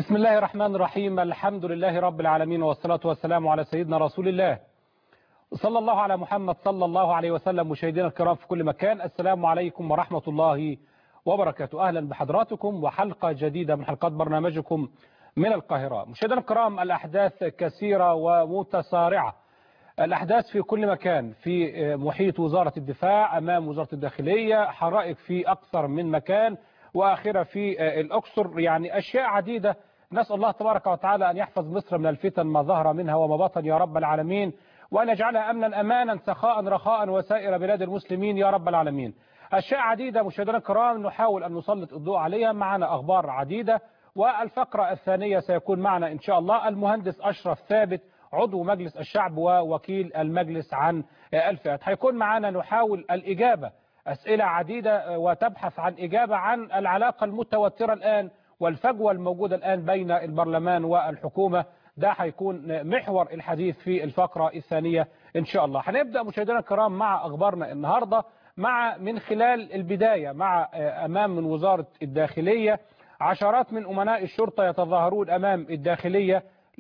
بسم الله الرحمن الرحيم الحمد لله رب العالمين والصلاة والسلام على سيدنا رسول الله صلى الله على محمد صلى الله عليه وسلم مشاهدينا الكرام في كل مكان السلام عليكم ورحمة الله وبركاته أهلا بحضراتكم وحلقة جديدة من حلقات برنامجكم من القاهرة مشاهدينا الكرام الأحداث كثيرة ومتسارعة الأحداث في كل مكان في محيط وزارة الدفاع أمام وزارة الداخلية حرائق في أكثر من مكان وآخرة في الأقصر يعني أشياء عديدة نسأل الله تبارك وتعالى أن يحفظ مصر من الفتن ما ظهر منها وما بطن يا رب العالمين وأن يجعلها أمنا أمانا سخاء رخاء وسائر بلاد المسلمين يا رب العالمين أشياء عديدة مشاهدينا الكرام نحاول أن نسلط الضوء عليها معنا أخبار عديدة والفقرة الثانية سيكون معنا إن شاء الله المهندس أشرف ثابت عضو مجلس الشعب ووكيل المجلس عن الفئات هيكون معنا نحاول الإجابة أسئلة عديدة وتبحث عن إجابة عن العلاقة المتوترة الآن والفجوة الموجودة الآن بين البرلمان والحكومة ده هيكون محور الحديث في الفقرة الثانية إن شاء الله هنبدأ مشاهدينا الكرام مع أخبارنا النهاردة مع من خلال البداية مع أمام من وزارة الداخلية عشرات من أمناء الشرطة يتظاهرون أمام الداخلية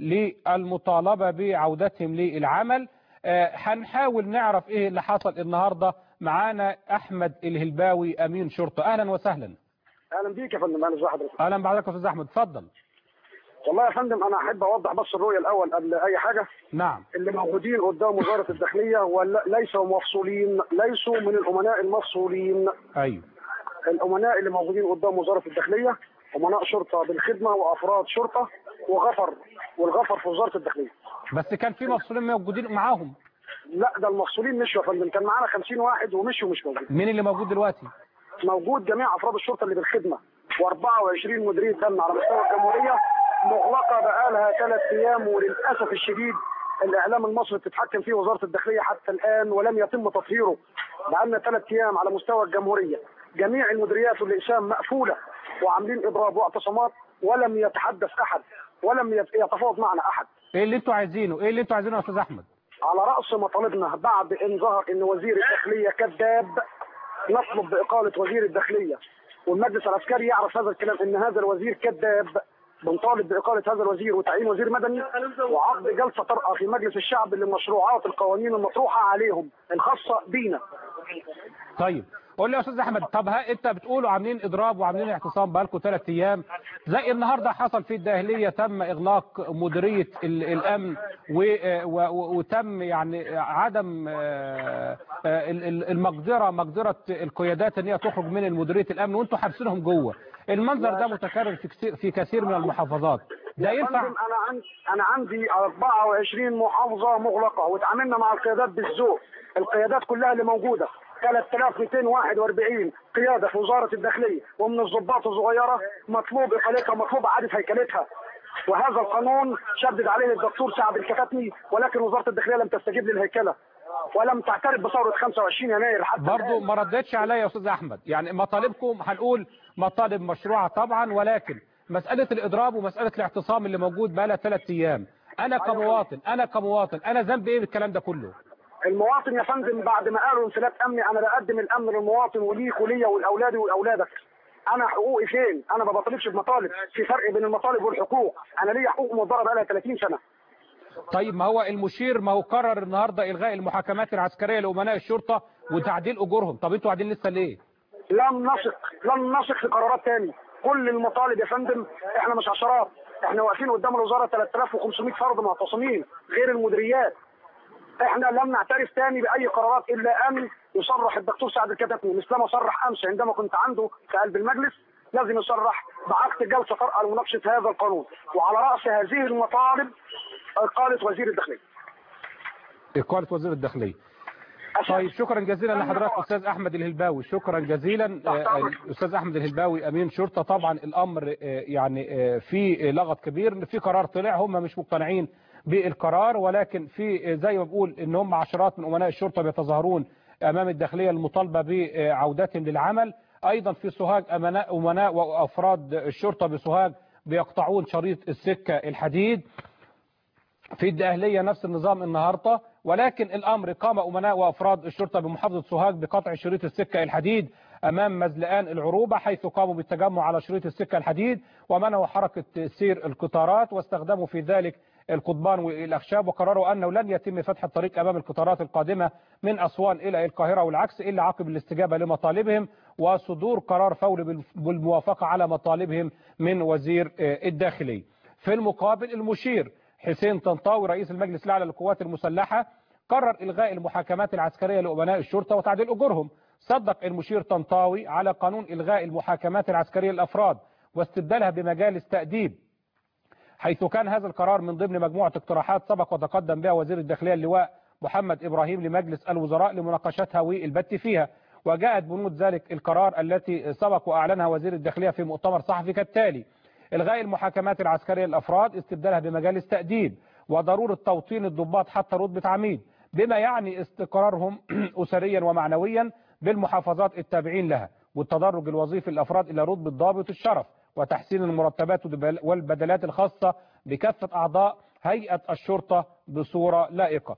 للمطالبة بعودتهم للعمل هنحاول نعرف ايه اللي حصل النهاردة معانا احمد الهلباوي امين شرطة اهلا وسهلا اهلا بيك يا فندم اهلا حضرتك اهلا بحضرتك يا استاذ احمد اتفضل والله يا فندم انا احب اوضح بس الرؤيه الاول قبل اي حاجه نعم اللي موجودين قدام وزاره الداخليه وليسوا مفصولين ليسوا من الامناء المفصولين ايوه الامناء اللي موجودين قدام وزاره الداخليه امناء شرطه بالخدمه وافراد شرطه وغفر والغفر في وزاره الداخليه بس كان في مفصولين موجودين معاهم لا ده المفصولين مشوا يا فندم كان معانا 50 واحد ومشوا مش موجود مين اللي موجود دلوقتي موجود جميع افراد الشرطه اللي بالخدمه و24 مديريه امن على مستوى الجمهوريه مغلقه بقالها ثلاث ايام وللاسف الشديد الاعلام المصري بتتحكم فيه وزاره الداخليه حتى الان ولم يتم تطهيره بقالنا ثلاث ايام على مستوى الجمهوريه جميع المديريات والاقسام مقفوله وعاملين اضراب واعتصامات ولم يتحدث احد ولم يتفاوض معنا احد ايه اللي انتوا عايزينه ايه اللي انتوا عايزينه يا استاذ احمد على راس مطالبنا بعد ان ظهر ان وزير الداخليه كذاب نطلب باقاله وزير الداخليه والمجلس العسكري يعرف هذا الكلام ان هذا الوزير كذاب بنطالب باقاله هذا الوزير وتعيين وزير مدني وعقد جلسه طارئه في مجلس الشعب للمشروعات القوانين المطروحه عليهم الخاصه بينا طيب قول لي يا استاذ احمد طب ها انت بتقولوا عاملين اضراب وعاملين اعتصام بقالكم ثلاث ايام زي النهارده حصل في الداهليه تم اغلاق مديريه الامن وتم يعني عدم المقدره مقدره القيادات ان هي تخرج من مديريه الامن وانتم حابسينهم جوه المنظر ده متكرر في كثير في كثير من المحافظات ده ينفع انا عندي انا عندي 24 محافظه مغلقه وتعاملنا مع القيادات بالذوق القيادات كلها اللي موجوده 3241 قياده في وزاره الداخليه ومن الضباط الصغيره مطلوب اقالتها مطلوب اعاده هيكلتها وهذا القانون شدد عليه الدكتور سعد الكتاتني ولكن وزاره الداخليه لم تستجيب للهيكله ولم تعترف بثوره 25 يناير حتى برضه ما ردتش عليا يا استاذ احمد يعني مطالبكم هنقول مطالب مشروعه طبعا ولكن مساله الاضراب ومساله الاعتصام اللي موجود بقى لها ثلاث ايام انا كمواطن انا كمواطن انا ذنبي ايه بالكلام ده كله المواطن يا فندم بعد ما قالوا انفلات امني انا بقدم الامن للمواطن وليك وليا ولاولادي ولاولادك انا حقوقي فين انا ما بطالبش بمطالب في فرق بين المطالب والحقوق انا ليا حقوق مضاره بقى لها 30 سنه طيب ما هو المشير ما هو قرر النهارده الغاء المحاكمات العسكريه لامناء الشرطه وتعديل اجورهم طب انتوا قاعدين لسه ليه لم نثق لم نثق في قرارات تاني كل المطالب يا فندم احنا مش عشرات احنا واقفين قدام الوزاره 3500 فرد معتصمين غير المديريات احنا لم نعترف تاني باي قرارات الا ان يصرح الدكتور سعد الكتاتني مثلما صرح امس عندما كنت عنده في قلب المجلس لازم يصرح بعقد جلسه طارئه لمناقشه هذا القانون وعلى راس هذه المطالب اقاله وزير الداخليه. اقاله وزير الداخليه. طيب شكرا جزيلا لحضرتك استاذ احمد الهلباوي شكرا جزيلا الاستاذ احمد الهلباوي امين شرطه طبعا الامر يعني في لغط كبير في قرار طلع هم مش مقتنعين بالقرار ولكن في زي ما بقول ان هم عشرات من امناء الشرطه بيتظاهرون امام الداخليه المطالبه بعودتهم للعمل ايضا في سوهاج امناء امناء وافراد الشرطه بسوهاج بيقطعون شريط السكه الحديد في الدقهلية نفس النظام النهاردة ولكن الأمر قام أمناء وأفراد الشرطة بمحافظة سوهاج بقطع شريط السكة الحديد أمام مزلقان العروبة حيث قاموا بالتجمع على شريط السكة الحديد ومنعوا حركة سير القطارات واستخدموا في ذلك القضبان والأخشاب وقرروا أنه لن يتم فتح الطريق أمام القطارات القادمة من أسوان إلى القاهرة والعكس إلا عقب الاستجابة لمطالبهم وصدور قرار فوري بالموافقة على مطالبهم من وزير الداخلية في المقابل المشير حسين طنطاوي رئيس المجلس الأعلى للقوات المسلحة قرر إلغاء المحاكمات العسكرية لأمناء الشرطة وتعديل أجورهم صدق المشير طنطاوي على قانون إلغاء المحاكمات العسكرية للأفراد واستبدالها بمجالس تأديب حيث كان هذا القرار من ضمن مجموعة اقتراحات سبق وتقدم بها وزير الداخلية اللواء محمد إبراهيم لمجلس الوزراء لمناقشتها والبت فيها وجاءت بنود ذلك القرار التي سبق وأعلنها وزير الداخلية في مؤتمر صحفي كالتالي إلغاء المحاكمات العسكرية للأفراد استبدالها بمجالس تأديب وضرورة توطين الضباط حتى رتبة عميد بما يعني استقرارهم أسريا ومعنويا بالمحافظات التابعين لها والتدرج الوظيفي للأفراد إلى رتبة ضابط الشرف وتحسين المرتبات والبدلات الخاصة بكافة أعضاء هيئة الشرطة بصورة لائقة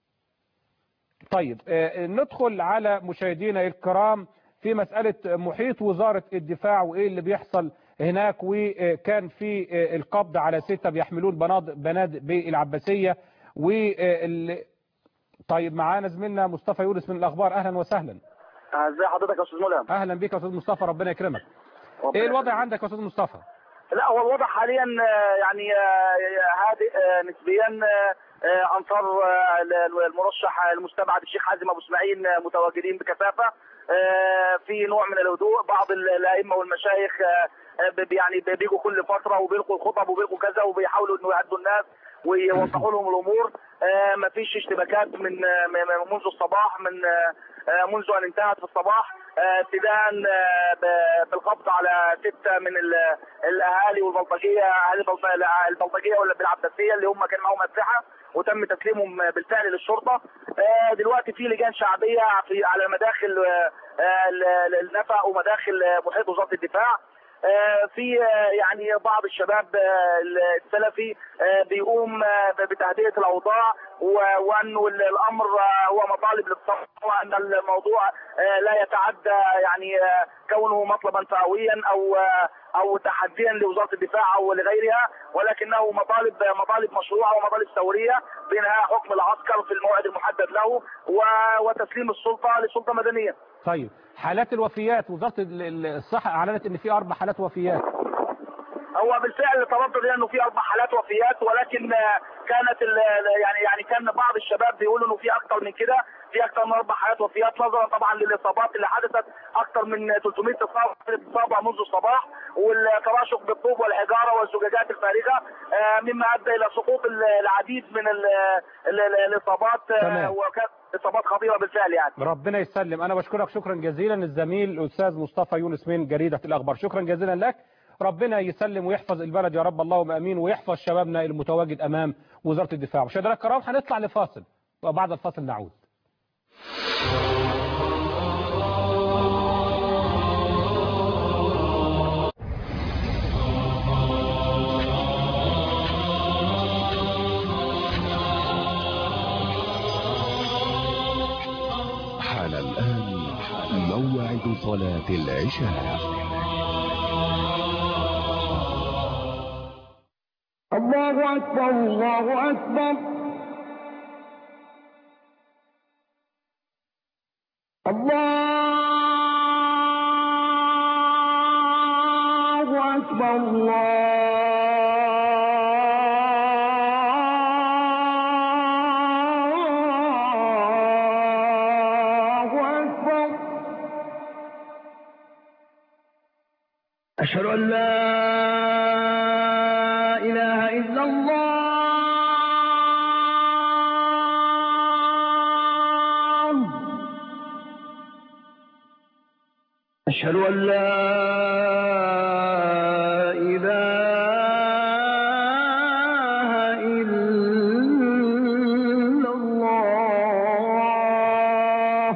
طيب ندخل على مشاهدينا الكرام في مسألة محيط وزارة الدفاع وإيه اللي بيحصل هناك وكان في القبض على ستة بيحملون بنادق بالعباسية وال... طيب معانا زميلنا مصطفى يونس من الأخبار أهلا وسهلا ازي حضرتك يا استاذ ملهم أهلا بك يا أستاذ مصطفى ربنا يكرمك إيه الوضع عندك يا أستاذ مصطفى لا هو الوضع حاليا يعني هادئ نسبيا انصار المرشح المستبعد الشيخ حازم ابو اسماعيل متواجدين بكثافه في نوع من الهدوء بعض الائمه والمشايخ يعني بيجوا كل فتره وبيلقوا الخطب وبيلقوا كذا وبيحاولوا انه يهدوا الناس ويوضحوا لهم الامور ما فيش اشتباكات من منذ الصباح من منذ ان انتهت في الصباح ابتداء بالقبض على سته من الاهالي والبلطجيه اهالي البلطجيه ولا بالعباسيه اللي هم كان معاهم اسلحه وتم تسليمهم بالفعل للشرطه دلوقتي في لجان شعبيه في على مداخل النفق ومداخل محيط وزاره الدفاع في يعني بعض الشباب السلفي بيقوم بتهدئه الاوضاع وانه الامر هو مطالب للصف وان الموضوع لا يتعدى يعني كونه مطلبا فئويا او او تحديا لوزاره الدفاع او لغيرها ولكنه مطالب مطالب مشروعه ومطالب ثوريه بانهاء حكم العسكر في الموعد المحدد له وتسليم السلطه لسلطه مدنيه. طيب حالات الوفيات وزاره الصحه اعلنت ان في اربع حالات وفيات. هو بالفعل تردد انه في اربع حالات وفيات ولكن كانت يعني يعني كان بعض الشباب بيقولوا انه في اكثر من كده في اكثر من اربع حالات وفيات نظرا طبعا للاصابات اللي حدثت اكثر من 300 اصابه منذ الصباح والتراشق بالطوب والحجاره والزجاجات الفارغه مما ادى الى سقوط العديد من الاصابات وكانت اصابات خطيره بالفعل يعني ربنا يسلم انا بشكرك شكرا جزيلا الزميل الاستاذ مصطفى يونس من جريده الاخبار شكرا جزيلا لك ربنا يسلم ويحفظ البلد يا رب اللهم امين ويحفظ شبابنا المتواجد امام وزاره الدفاع مشاهدينا الكرام هنطلع لفاصل وبعد الفاصل نعود حان الآن موعد صلاة العشاء الله أكبر الله أكبر الله أكبر الله أكبر أشهد أن لا إله إلا الله أشهد أن لا إله إلا الله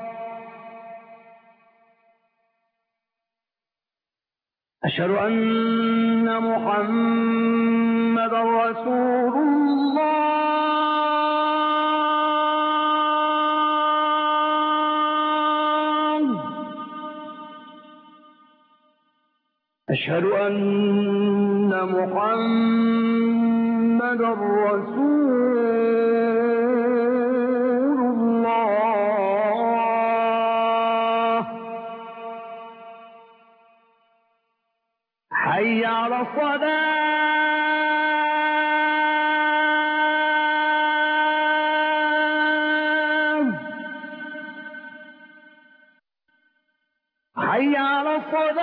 أشهد أن محمد رسول الله أشهد أن محمد رسول الله حي على الصلاة حي على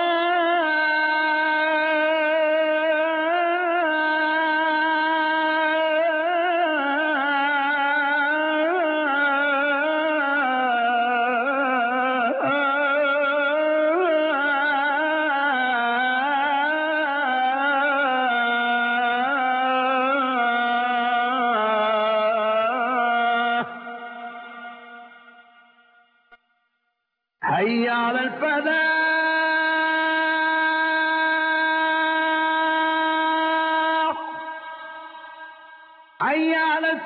الصلاة حي على الفلاح حي على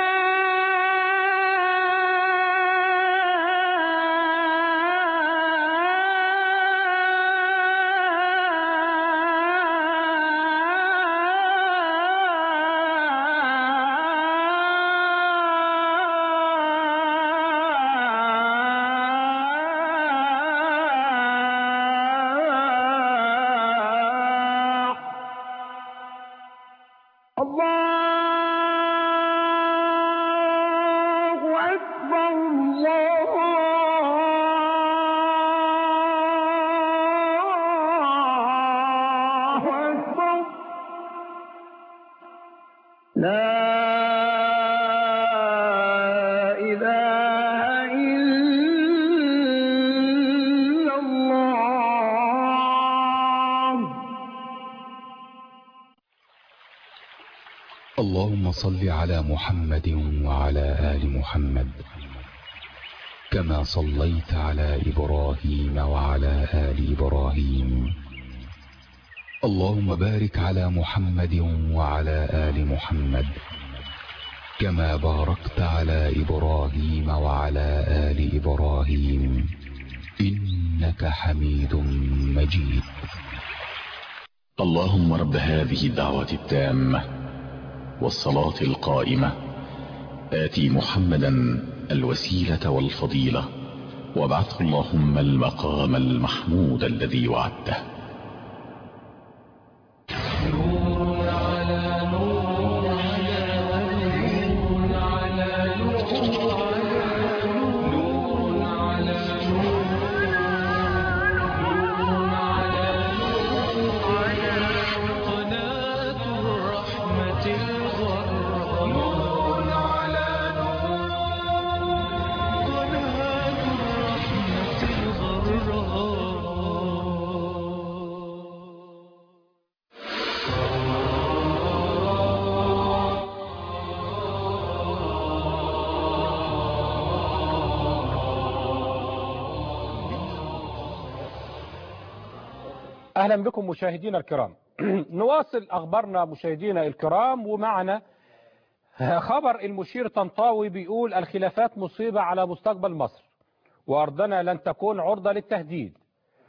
الفلاح الله أكبر الله أكبر لا إله إلا الله اللهم صل على محمد وعلى آل محمد كما صليت على إبراهيم وعلى آل إبراهيم اللهم بارك على محمد وعلى آل محمد كما باركت على إبراهيم وعلى آل إبراهيم إنك حميد مجيد اللهم رب هذه الدعوة التامة والصلاة القائمة آتي محمدا الوسيلة والفضيلة وابعثه اللهم المقام المحمود الذي وعدته قناة الرحمة الغراء نور على نور قناة الرحمة الغراء أهلا بكم مشاهدينا الكرام نواصل أخبارنا مشاهدينا الكرام ومعنا خبر المشير طنطاوي بيقول الخلافات مصيبة على مستقبل مصر وأرضنا لن تكون عرضة للتهديد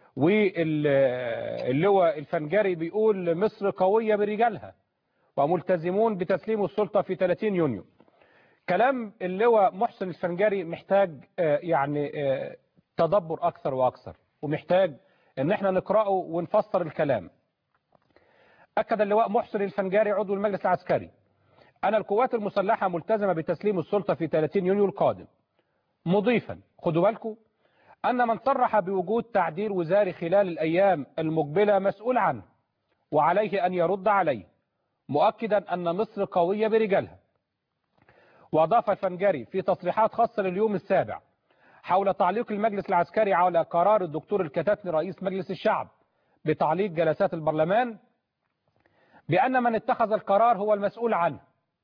واللواء الفنجري بيقول مصر قوية برجالها وملتزمون بتسليم السلطة في 30 يونيو كلام اللواء محسن الفنجري محتاج آه، يعني آه، تدبر أكثر وأكثر ومحتاج ان احنا نقرأه ونفسر الكلام أكد اللواء محسن الفنجاري عضو المجلس العسكري أن القوات المسلحة ملتزمة بتسليم السلطة في 30 يونيو القادم مضيفا خدوا بالكم أن من صرح بوجود تعديل وزاري خلال الأيام المقبلة مسؤول عنه وعليه أن يرد عليه مؤكدا أن مصر قوية برجالها وأضاف الفنجري في تصريحات خاصة لليوم السابع حول تعليق المجلس العسكري على قرار الدكتور الكتاتني رئيس مجلس الشعب بتعليق جلسات البرلمان بأن من اتخذ القرار هو المسؤول عنه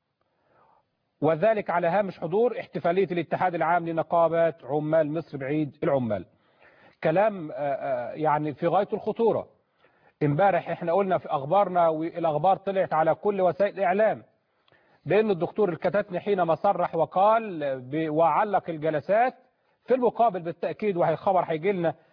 وذلك على هامش حضور احتفالية الاتحاد العام لنقابات عمال مصر بعيد العمال كلام آه، آه، يعني في غاية الخطورة امبارح احنا قلنا في اخبارنا والاخبار طلعت على كل وسائل الاعلام بان الدكتور الكتاتني حينما صرح وقال ب- وعلق الجلسات في المقابل بالتأكيد وهي خبر هيجي لنا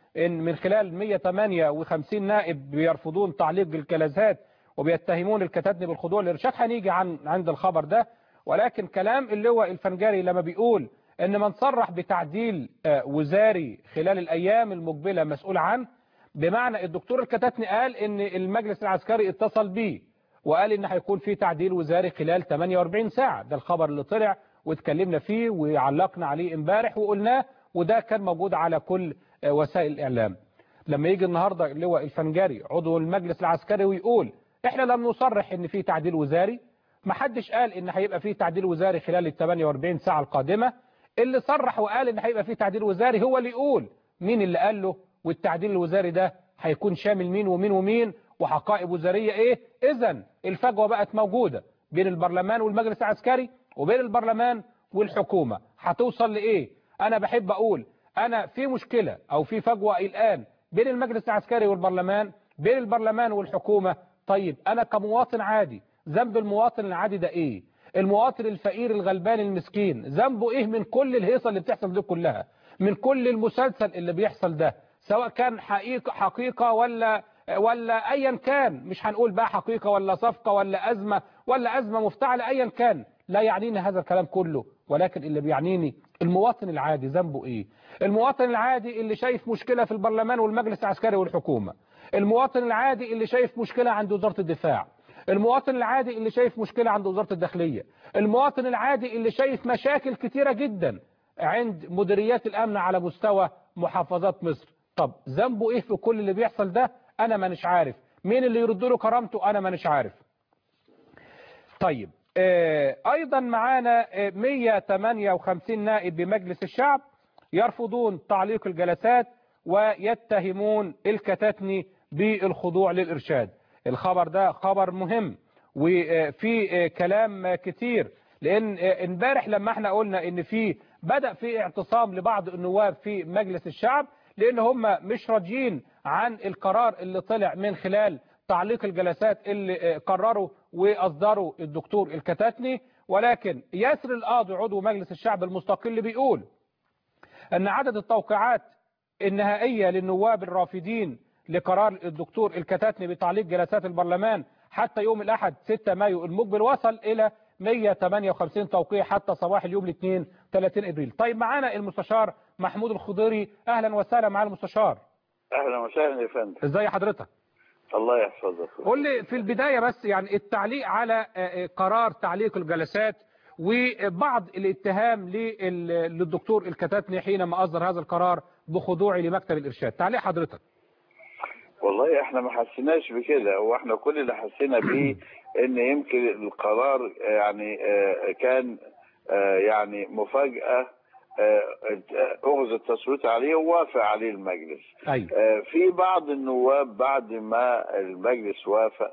ان من خلال 158 نائب بيرفضون تعليق الجلسات وبيتهمون الكتاتني بالخضوع للارشاد هنيجي عن عند الخبر ده ولكن كلام اللواء الفنجاري لما بيقول ان من صرح بتعديل آه، وزاري خلال الايام المقبله مسؤول عنه بمعنى الدكتور الكتاتني قال ان المجلس العسكري اتصل بيه وقال ان هيكون في تعديل وزاري خلال 48 ساعه ده الخبر اللي طلع واتكلمنا فيه وعلقنا عليه امبارح وقلناه وده كان موجود على كل آه، وسائل الاعلام لما يجي النهارده اللواء الفنجاري عضو المجلس العسكري ويقول احنا لم نصرح ان في تعديل وزاري ما حدش قال ان هيبقى في تعديل وزاري خلال ال 48 ساعه القادمه اللي صرح وقال ان هيبقى في تعديل وزاري هو اللي يقول مين اللي قال له والتعديل الوزاري ده هيكون شامل مين ومين ومين وحقائب وزاريه ايه اذا الفجوه بقت موجوده بين البرلمان والمجلس العسكري وبين البرلمان والحكومه هتوصل لايه انا بحب اقول انا في مشكله او في فجوه الان بين المجلس العسكري والبرلمان بين البرلمان والحكومه طيب انا كمواطن عادي ذنب المواطن العادي ده ايه المواطن الفقير الغلبان المسكين ذنبه ايه من كل الهيصه اللي بتحصل دي كلها من كل المسلسل اللي بيحصل ده سواء كان حقيقة حقيقة ولا ولا ايا كان مش هنقول بقى حقيقة ولا صفقة ولا ازمة ولا ازمة مفتعلة ايا كان لا يعنيني هذا الكلام كله ولكن اللي بيعنيني المواطن العادي ذنبه ايه المواطن العادي اللي شايف مشكلة في البرلمان والمجلس العسكري والحكومة المواطن العادي اللي شايف مشكلة عند وزارة الدفاع المواطن العادي اللي شايف مشكلة عند وزارة الداخلية المواطن العادي اللي شايف مشاكل كتيرة جدا عند مديريات الأمن على مستوى محافظات مصر طب ذنبه ايه في كل اللي بيحصل ده انا مانيش عارف مين اللي يرد له كرامته انا مانيش عارف طيب آه ايضا معانا آه 158 نائب بمجلس الشعب يرفضون تعليق الجلسات ويتهمون الكتاتني بالخضوع للإرشاد الخبر ده خبر مهم وفي كلام كتير لان امبارح لما احنا قلنا ان في بدأ في اعتصام لبعض النواب في مجلس الشعب لان هم مش راضيين عن القرار اللي طلع من خلال تعليق الجلسات اللي قرروا واصدروا الدكتور الكتاتني ولكن ياسر القاضي عضو مجلس الشعب المستقل بيقول ان عدد التوقيعات النهائية للنواب الرافضين لقرار الدكتور الكتاتني بتعليق جلسات البرلمان حتى يوم الأحد 6 مايو المقبل وصل إلى 158 توقيع حتى صباح اليوم الاثنين 30 ابريل طيب معانا المستشار محمود الخضيري اهلا وسهلا مع المستشار اهلا وسهلا يا فندم ازاي حضرتك الله يحفظك قول لي في البداية بس يعني التعليق على قرار تعليق الجلسات وبعض الاتهام للدكتور الكتاتني حينما أصدر هذا القرار بخضوعه لمكتب الإرشاد تعليق حضرتك والله احنا ما حسيناش بكده واحنا كل اللي حسينا بيه ان يمكن القرار يعني كان يعني مفاجأة اخذ التصويت عليه ووافق عليه المجلس أيوة. في بعض النواب بعد ما المجلس وافق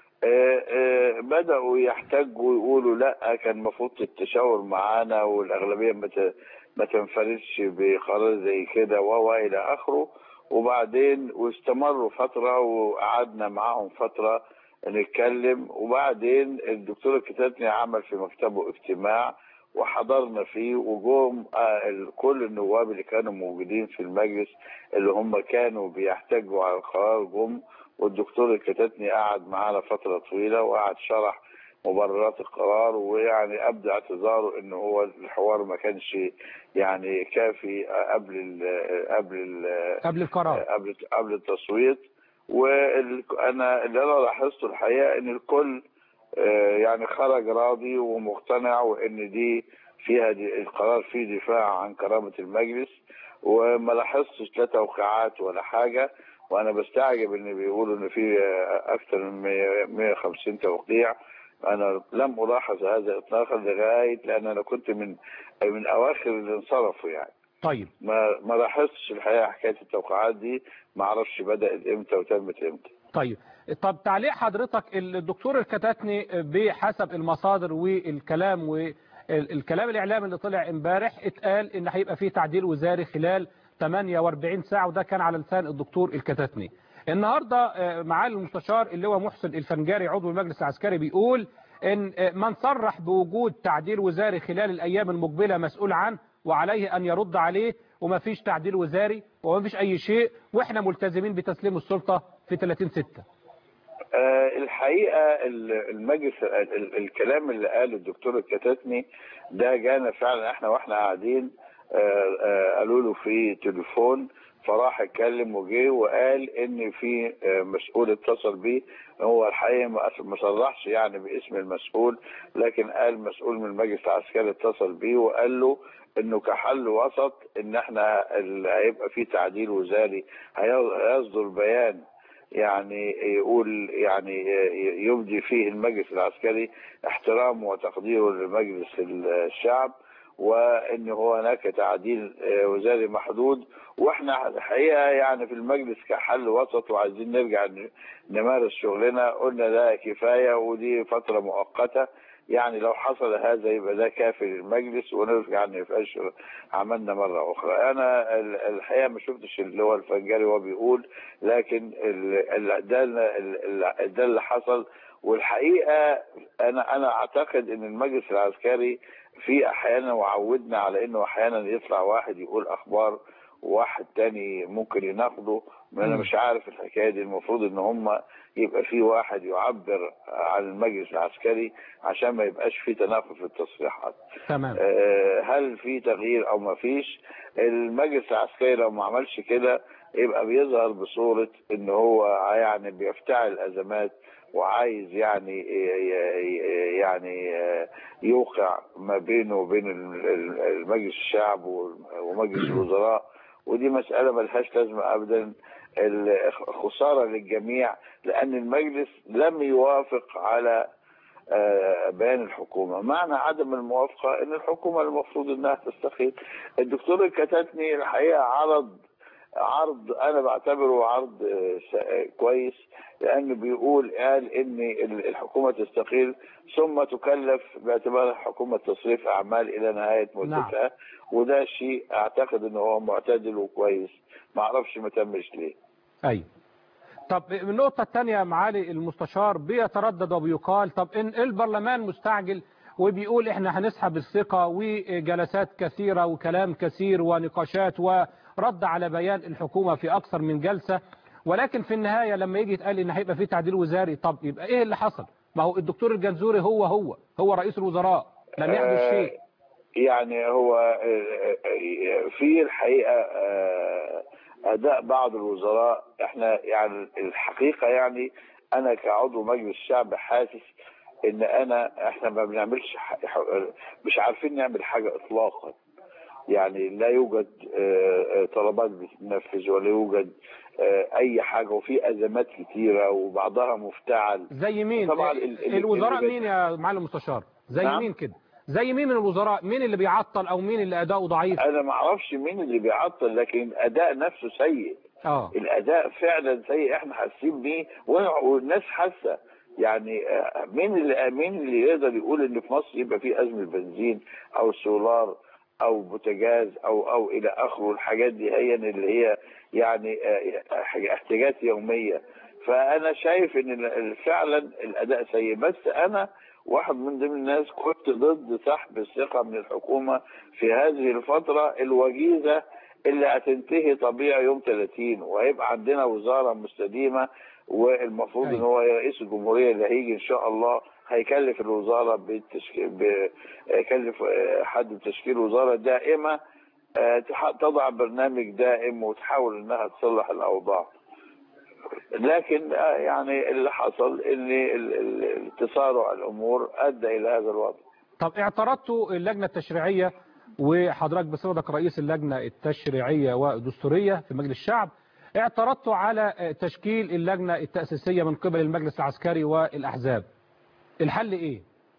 بدأوا يحتجوا ويقولوا لا كان المفروض التشاور معانا والأغلبية ما تنفردش بقرار زي كده وهو إلى آخره وبعدين واستمروا فترة وقعدنا معاهم فترة نتكلم وبعدين الدكتور الكتاتني عمل في مكتبه اجتماع وحضرنا فيه وجوم كل النواب اللي كانوا موجودين في المجلس اللي هم كانوا بيحتجوا على القرار جم والدكتور الكتاتني قعد معانا فترة طويلة وقعد شرح مبررات القرار ويعني ابدى اعتذاره ان هو الحوار ما كانش يعني كافي قبل ال قبل ال قبل القرار قبل قبل التصويت وانا اللي انا لاحظته الحقيقه ان الكل يعني خرج راضي ومقتنع وان دي فيها دي القرار فيه دفاع عن كرامه المجلس وما لاحظتش لا توقيعات ولا حاجه وانا بستعجب ان بيقولوا ان في اكثر من 150 توقيع انا لم الاحظ هذا اطلاقا لغايه لان انا كنت من من اواخر اللي انصرفوا يعني طيب ما ما لاحظتش الحقيقه حكايه التوقيعات دي ما اعرفش بدات امتى وتمت امتى طيب طب تعليق حضرتك الدكتور الكتاتني بحسب المصادر والكلام والكلام الاعلامي اللي طلع امبارح اتقال ان هيبقى فيه تعديل وزاري خلال 48 ساعه وده كان على لسان الدكتور الكتاتني النهاردة معالي المستشار اللي هو محسن الفنجاري عضو المجلس العسكري بيقول ان من صرح بوجود تعديل وزاري خلال الايام المقبلة مسؤول عنه وعليه ان يرد عليه ومفيش تعديل وزاري ومفيش اي شيء واحنا ملتزمين بتسليم السلطة في 30 6 آه، الحقيقة ال- المجلس ال- ال- الكلام اللي قاله الدكتور الكتاتني ده جانا فعلا احنا واحنا قاعدين آه، آه، قالوا له في تليفون فراح اتكلم وجه وقال ان في آه، مسؤول اتصل بيه هو الحقيقه ما أس- ما صرحش يعني باسم المسؤول لكن قال مسؤول من المجلس العسكري اتصل بيه وقال له انه كحل وسط ان احنا ال- هيبقى في تعديل وزاري هي- هيصدر بيان يعني يقول يعني يبدي فيه المجلس العسكري احترامه وتقديره لمجلس الشعب وان هو هناك تعديل وزاري محدود واحنا الحقيقه يعني في المجلس كحل وسط وعايزين نرجع ن- نمارس شغلنا قلنا ده كفايه ودي فتره مؤقته يعني لو حصل هذا يبقى ده كافي للمجلس ونرجع ما يبقاش عملنا مره اخرى انا ال- الحقيقه ما شفتش اللي هو الفنجري وهو بيقول لكن ال- ال- ده ال- ال- ده اللي حصل والحقيقه انا انا اعتقد ان المجلس العسكري في احيانا وعودنا على انه احيانا يطلع واحد يقول اخبار وواحد تاني ممكن يناقضه ما انا مم. مش عارف الحكايه دي المفروض ان هم يبقى في واحد يعبر عن المجلس العسكري عشان ما يبقاش في تناقض في التصريحات تمام آه، هل في تغيير او ما فيش المجلس العسكري لو ما عملش كده يبقى بيظهر بصورة ان هو يعني بيفتعل ازمات وعايز يعني يعني يوقع ما بينه وبين المجلس الشعب ومجلس الوزراء ودي مسألة ملهاش لازمة ابدا خسارة للجميع لان المجلس لم يوافق على آه، بيان الحكومة معنى عدم الموافقة ان الحكومة المفروض انها تستقيل الدكتور الكتاتني الحقيقة عرض عرض انا بعتبره عرض آه، س- كويس لانه بيقول قال ان ال- الحكومة تستقيل ثم تكلف باعتبارها حكومة تصريف اعمال الى نهاية مدتها وده شيء اعتقد انه هو معتدل وكويس ما اعرفش ما تمش ليه ايوه طب النقطة الثانية معالي المستشار بيتردد وبيقال طب ان البرلمان مستعجل وبيقول احنا هنسحب الثقة وجلسات كثيرة وكلام كثير ونقاشات ورد على بيان الحكومة في اكثر من جلسة ولكن في النهاية لما يجي يتقال ان هيبقى في تعديل وزاري طب يبقى ايه اللي حصل ما هو الدكتور الجنزوري هو هو هو رئيس الوزراء لم يحدث آه، شيء يعني هو آه، آه، في الحقيقة آه، أداء بعض الوزراء احنا يعني الحقيقة يعني أنا كعضو مجلس الشعب حاسس إن أنا احنا ما بنعملش ح- ح- مش عارفين نعمل حاجة إطلاقا يعني لا يوجد آه، آه، طلبات بتتنفذ ولا يوجد آه، أي حاجة وفي أزمات كتيرة وبعضها مفتعل زي مين طبعا ال- ال- الوزراء اللي- مين يا معالي المستشار زي نعم؟ مين كده زي مين من الوزراء مين اللي بيعطل او مين اللي اداؤه ضعيف انا ما اعرفش مين اللي بيعطل لكن الاداء نفسه سيء اه الاداء فعلا سيء احنا حاسين بيه وأنا- والناس حاسه يعني آه، مين اللي مين اللي يقدر يقول ان في مصر يبقى في ازمه بنزين او سولار او بوتاجاز او او الى اخره الحاجات دي هي اللي هي يعني آه، حاجة- احتياجات يوميه فانا شايف ان ال- ال- فعلا الاداء سيء بس انا واحد من ضمن الناس كنت ضد سحب الثقه من الحكومه في هذه الفتره الوجيزه اللي هتنتهي طبيعي يوم 30 وهيبقى عندنا وزاره مستديمه والمفروض ان أيوة. هو رئيس الجمهوريه اللي هيجي ان شاء الله هيكلف الوزاره بالتشكيل بيكلف آه، حد بتشكيل وزاره دائمه آه، تح- تضع برنامج دائم وتحاول انها تصلح الاوضاع لكن آه، يعني اللي حصل ان ال- ال- التسارع الامور ادى الى هذا الوضع طب اعترضتوا اللجنة التشريعية وحضرتك بصفتك رئيس اللجنة التشريعية والدستورية في مجلس الشعب اعترضتوا على تشكيل اللجنة التأسيسية من قبل المجلس العسكري والأحزاب الحل ايه؟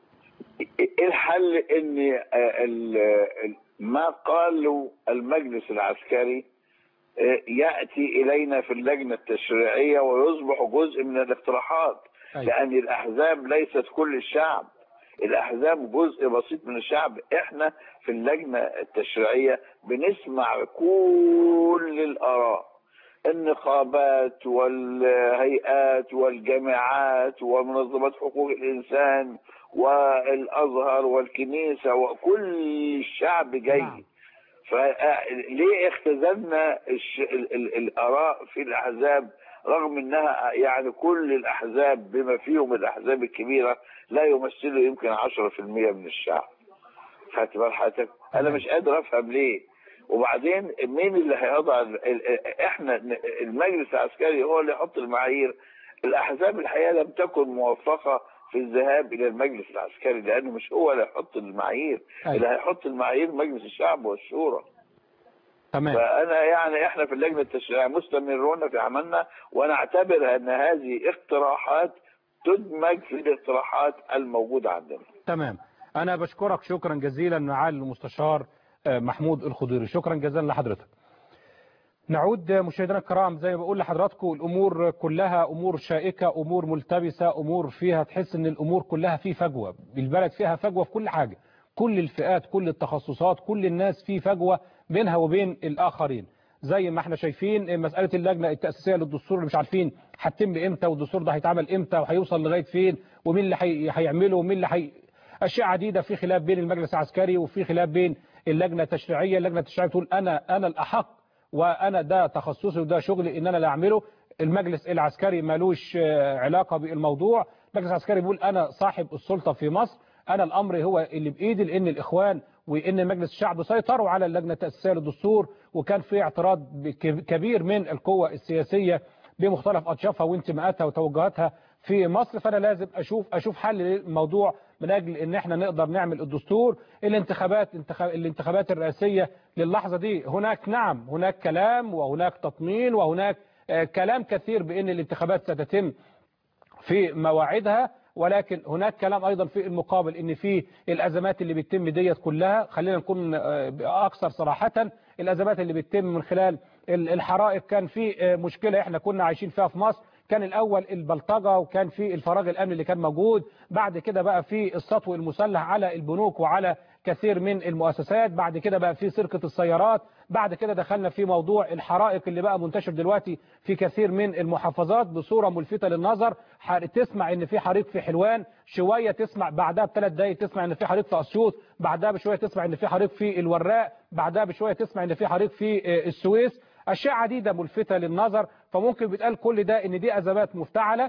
الحل ان آه، ال- ال- ما قاله المجلس العسكري آه، ياتي الينا في اللجنه التشريعيه ويصبح جزء من الاقتراحات أيوة. لان الاحزاب ليست كل الشعب الاحزاب جزء بسيط من الشعب احنا في اللجنه التشريعيه بنسمع كل الاراء النقابات والهيئات والجامعات ومنظمات حقوق الانسان والازهر والكنيسه وكل الشعب جاي نعم. فليه اختزلنا الش... ال... ال... الاراء في الاحزاب رغم انها يعني كل الاحزاب بما فيهم الاحزاب الكبيره لا يمثلوا يمكن 10% من الشعب خدت بال حضرتك انا مش قادر افهم ليه وبعدين مين اللي هيضع ال- ال- احنا المجلس العسكري هو اللي يحط المعايير الاحزاب الحقيقه لم تكن موفقه في الذهاب الى المجلس العسكري لانه مش هو اللي هيحط المعايير أيوة. اللي هيحط المعايير مجلس الشعب والشورى تمام فانا يعني احنا في اللجنه التشريعيه مستمرون في عملنا وانا اعتبر ان هذه اقتراحات تدمج في الاقتراحات الموجوده عندنا تمام انا بشكرك شكرا جزيلا معالي المستشار آه، محمود الخضيري شكرا جزيلا لحضرتك نعود مشاهدينا الكرام زي ما بقول لحضراتكم الامور كلها امور شائكه امور ملتبسه امور فيها تحس ان الامور كلها في فجوه البلد فيها فجوه في كل حاجه كل الفئات كل التخصصات كل الناس في فجوه بينها وبين الاخرين زي ما احنا شايفين مساله اللجنه التاسيسيه للدستور اللي مش عارفين هتتم امتى والدستور ده هيتعمل امتى وهيوصل لغايه فين ومين اللي هي- هيعمله ومين اللي هي اشياء عديده في خلاف بين المجلس العسكري وفي خلاف بين اللجنه التشريعيه اللجنه التشريعيه تقول انا انا الاحق وانا ده تخصصي وده شغلي ان انا اللي اعمله المجلس العسكري مالوش آه، علاقه بالموضوع المجلس العسكري بيقول انا صاحب السلطه في مصر انا الامر هو اللي بايدي لان الاخوان وان مجلس الشعب سيطروا على اللجنه التاسيسيه للدستور وكان في اعتراض بك- كبير من القوى السياسيه بمختلف اطيافها وانتماءاتها وتوجهاتها في مصر فانا لازم اشوف اشوف حل للموضوع من اجل ان احنا نقدر نعمل الدستور الانتخابات انتخاب الانتخابات الرئاسيه للحظه دي هناك نعم هناك كلام وهناك تطمين وهناك آه، كلام كثير بان الانتخابات ستتم في مواعيدها ولكن هناك كلام ايضا في المقابل ان في الازمات اللي بتتم ديت كلها خلينا نكون آه، اكثر صراحه الازمات اللي بتتم من خلال ال- الحرائق كان في آه، مشكله احنا كنا عايشين فيها في مصر كان الاول البلطجه وكان في الفراغ الامني اللي كان موجود بعد كده بقى في السطو المسلح على البنوك وعلى كثير من المؤسسات بعد كده بقى في سرقه السيارات بعد كده دخلنا في موضوع الحرائق اللي بقى منتشر دلوقتي في كثير من المحافظات بصوره ملفته للنظر ح- تسمع ان في حريق في حلوان شويه تسمع بعدها بثلاث دقائق تسمع ان في حريق في اسيوط بعدها بشويه تسمع ان في حريق في الوراق بعدها بشويه تسمع ان في حريق في آه، السويس اشياء عديده ملفته للنظر فممكن بيتقال كل ده ان دي ازمات مفتعله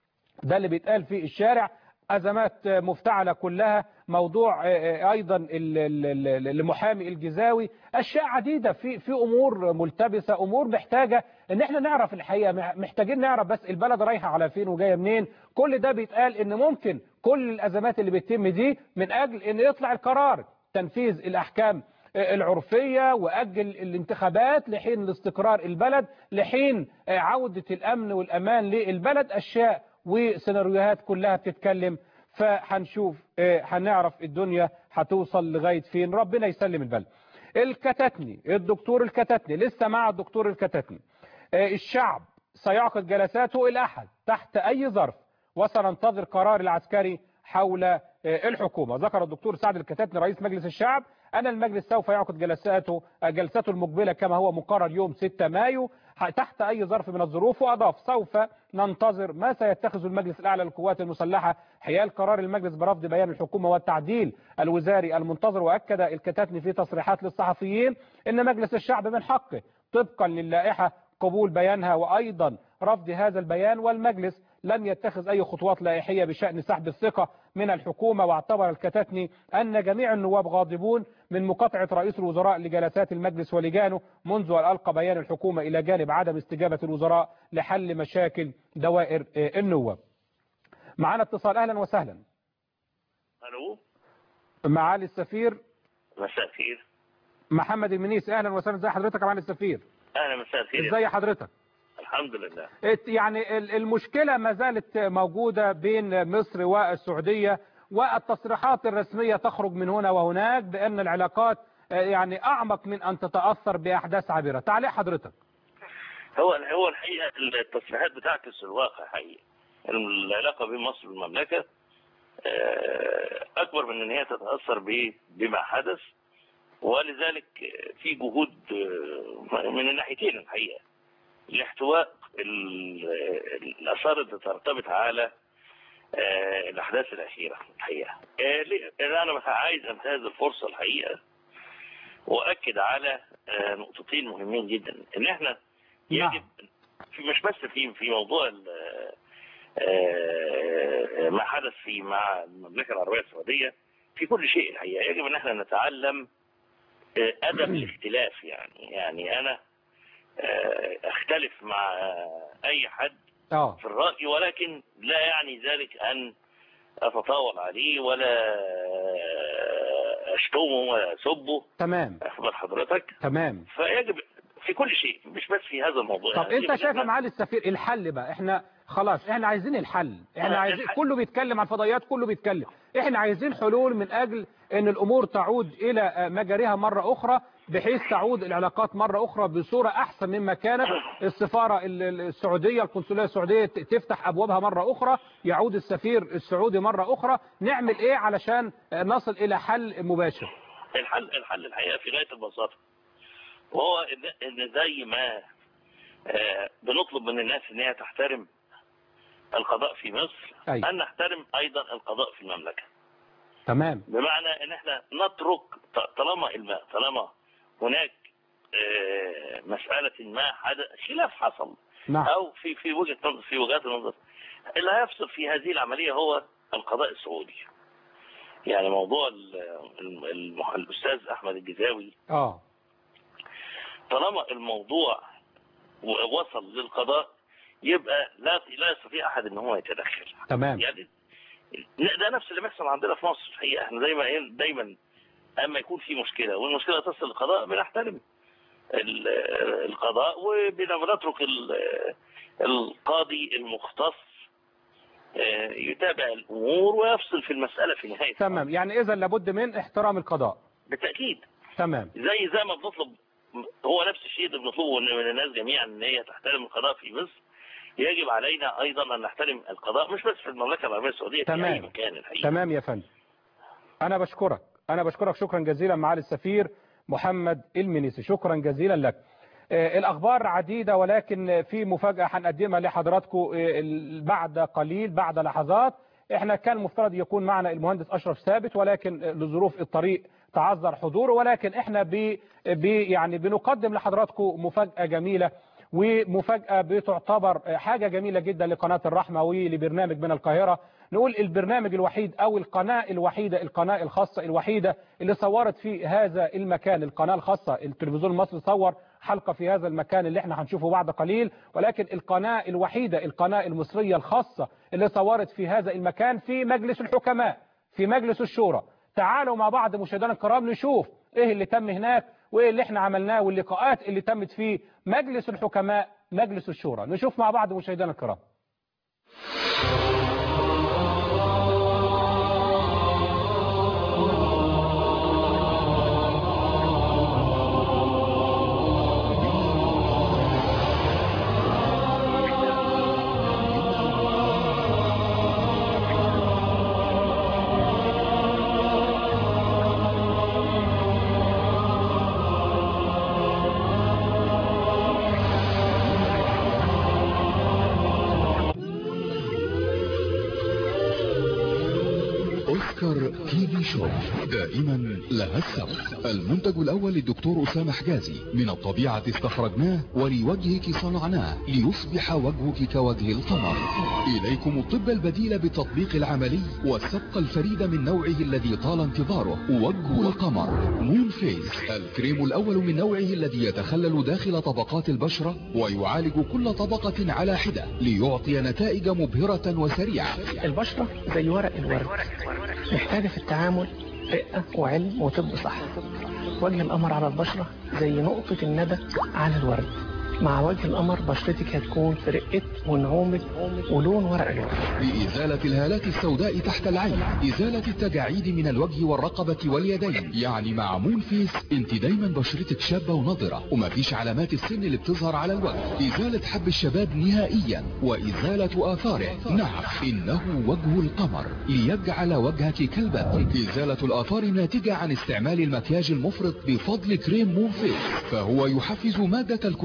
ده اللي بيتقال في الشارع أزمات مفتعلة كلها موضوع أيضا ال- ال- ال- المحامي الجزاوي أشياء عديدة في في أمور ملتبسة أمور محتاجة إن إحنا نعرف الحقيقة محتاجين نعرف بس البلد رايحة على فين وجاية منين كل ده بيتقال إن ممكن كل الأزمات اللي بتتم دي من أجل إن يطلع القرار تنفيذ الأحكام العرفية وأجل الانتخابات لحين الاستقرار البلد لحين عودة الأمن والأمان للبلد أشياء وسيناريوهات كلها بتتكلم فهنشوف آه، هنعرف الدنيا هتوصل لغاية فين ربنا يسلم البلد الكتتني الدكتور الكتتني لسه مع الدكتور الكتتني آه، الشعب سيعقد جلساته الأحد تحت أي ظرف وسننتظر قرار العسكري حول آه، الحكومة ذكر الدكتور سعد الكتاتني رئيس مجلس الشعب أن المجلس سوف يعقد جلساته آه، جلسته المقبلة كما هو مقرر يوم 6 مايو ح- تحت أي ظرف من الظروف وأضاف سوف ننتظر ما سيتخذ المجلس الأعلى للقوات المسلحة حيال قرار المجلس برفض بيان الحكومة والتعديل الوزاري المنتظر وأكد الكتاتني في تصريحات للصحفيين أن مجلس الشعب من حقه طبقا للائحة قبول بيانها وأيضا رفض هذا البيان والمجلس لم يتخذ أي خطوات لائحية بشأن سحب الثقة من الحكومة واعتبر الكتاتني أن جميع النواب غاضبون من مقاطعة رئيس الوزراء لجلسات المجلس ولجانه منذ أن ألقى بيان الحكومة إلى جانب عدم استجابة الوزراء لحل مشاكل دوائر آه، النواب معنا اتصال أهلا وسهلا الو معالي السفير مساء الخير محمد المنيس أهلا وسهلا ازي حضرتك يا معالي السفير اهلا مساء الخير يا ازي حضرتك الحمد لله ات- يعني ال- المشكلة ما زالت موجودة بين مصر والسعودية والتصريحات الرسمية تخرج من هنا وهناك بأن العلاقات آه، يعني أعمق من أن تتأثر بأحداث عابرة تعليق حضرتك هو هو الحقيقه التصريحات بتعكس الواقع حقيقي العلاقه بين مصر والمملكه آه، اكبر من ان هي تتاثر ب- بما حدث ولذلك في جهود آه، من الناحيتين الحقيقه لاحتواء ال- الاثار اللي ترتبط على آه، الاحداث الاخيره الحقيقه آه، ليه؟ انا عايز انتهز الفرصه الحقيقه واكد على آه، نقطتين مهمين جدا ان احنا يجب في مش بس في في موضوع ال- آه، ما حدث في مع المملكه العربيه السعوديه في كل شيء الحقيقه يجب ان احنا نتعلم آه، ادب الاختلاف يعني يعني انا آه، اختلف مع اي حد اه في الرأي ولكن لا يعني ذلك أن أتطاول عليه ولا أشتمه ولا أسبه تمام أخبر حضرتك تمام فيجب في كل شيء مش بس في هذا الموضوع طب يعني انت يجب شايف يا إن- معالي السفير الحل بقى احنا خلاص احنا عايزين الحل احنا آه، عايزين الحل. كله بيتكلم عن الفضائيات كله بيتكلم احنا عايزين حلول من اجل ان الامور تعود الى آه، مجاريها مرة اخرى بحيث تعود العلاقات مرة اخرى بصورة احسن مما كانت السفارة ال- ال- السعودية القنصلية السعودية ت- تفتح ابوابها مرة اخرى يعود السفير السعودي مرة اخرى نعمل ايه علشان آه، نصل الى حل مباشر الحل الحل الحقيقة في غاية البساطة وهو إن- إن زي ما آه، بنطلب من الناس إن هي تحترم القضاء في مصر أيوة. أن نحترم أيضا القضاء في المملكة تمام بمعنى ان احنا نترك ط- طالما الماء طالما هناك آه، مسألة ما حدث خلاف حصل نعم او في في وجهة نظر في وجهات النظر اللي هيفصل في هذه العملية هو القضاء السعودي يعني موضوع ال- ال- المح- الاستاذ احمد الجزاوي اه طالما الموضوع و- وصل للقضاء يبقى لا لا يستطيع احد ان هو يتدخل تمام يعني ده نفس اللي بيحصل عندنا في مصر الحقيقه احنا دايما ايه دايما اما يكون في مشكله والمشكله تصل للقضاء بنحترم ال- القضاء وبنترك ال- القاضي المختص آه، يتابع الامور ويفصل في المساله في نهايه تمام يعني اذا لابد من احترام القضاء بالتاكيد تمام زي زي ما بنطلب هو نفس الشيء اللي بنطلبه من من الناس جميعا ان هي تحترم القضاء في مصر يجب علينا ايضا ان نحترم القضاء مش بس في المملكه العربيه السعوديه في اي تمام. مكان الحقيقه تمام يا فندم انا بشكرك انا بشكرك شكرا جزيلا معالي السفير محمد المنيسي شكرا جزيلا لك آه، الاخبار عديده ولكن في مفاجاه هنقدمها لحضراتكم آه، ال- بعد قليل بعد لحظات احنا كان مفترض يكون معنا المهندس اشرف ثابت ولكن آه، لظروف الطريق تعذر حضوره ولكن احنا ب ب- يعني بنقدم لحضراتكم مفاجاه جميله ومفاجأة بتعتبر حاجة جميلة جدا لقناة الرحمة ولبرنامج من القاهرة نقول البرنامج الوحيد أو القناة الوحيدة القناة الخاصة الوحيدة اللي صورت في هذا المكان القناة الخاصة التلفزيون المصري صور حلقة في هذا المكان اللي احنا هنشوفه بعد قليل ولكن القناة الوحيدة القناة المصرية الخاصة اللي صورت في هذا المكان في مجلس الحكماء في مجلس الشورى تعالوا مع بعض مشاهدينا الكرام نشوف ايه اللي تم هناك وايه اللي احنا عملناه واللقاءات اللي تمت في مجلس الحكماء مجلس الشورى نشوف مع بعض مشاهدينا الكرام أوسكار تي في شو دائما لها السبب المنتج الأول للدكتور أسامة حجازي من الطبيعة استخرجناه ولوجهك صنعناه ليصبح وجهك كوجه القمر إليكم الطب البديل بالتطبيق العملي والسبق الفريد من نوعه الذي طال انتظاره وجه القمر مون فيس الكريم الأول من نوعه الذي يتخلل داخل طبقات البشرة ويعالج كل طبقة على حدة ليعطي نتائج مبهرة وسريعة البشرة زي ورق الورد محتاجة في التعامل رقة وعلم وطب صح وجه القمر على البشرة زي نقطة الندى على الورد مع وجه القمر بشرتك هتكون في رقة ونعومة ولون ورق الورد لإزالة الهالات السوداء تحت العين إزالة التجاعيد من الوجه والرقبة واليدين يعني مع مون فيس انت دايما بشرتك شابة ونضرة ومفيش علامات السن اللي بتظهر على الوجه إزالة حب الشباب نهائيا وإزالة آثاره نعم إنه وجه القمر ليجعل وجهك كالبدر إزالة الآثار الناتجة عن استعمال المكياج المفرط بفضل كريم مون فيس فهو يحفز مادة الكولاجين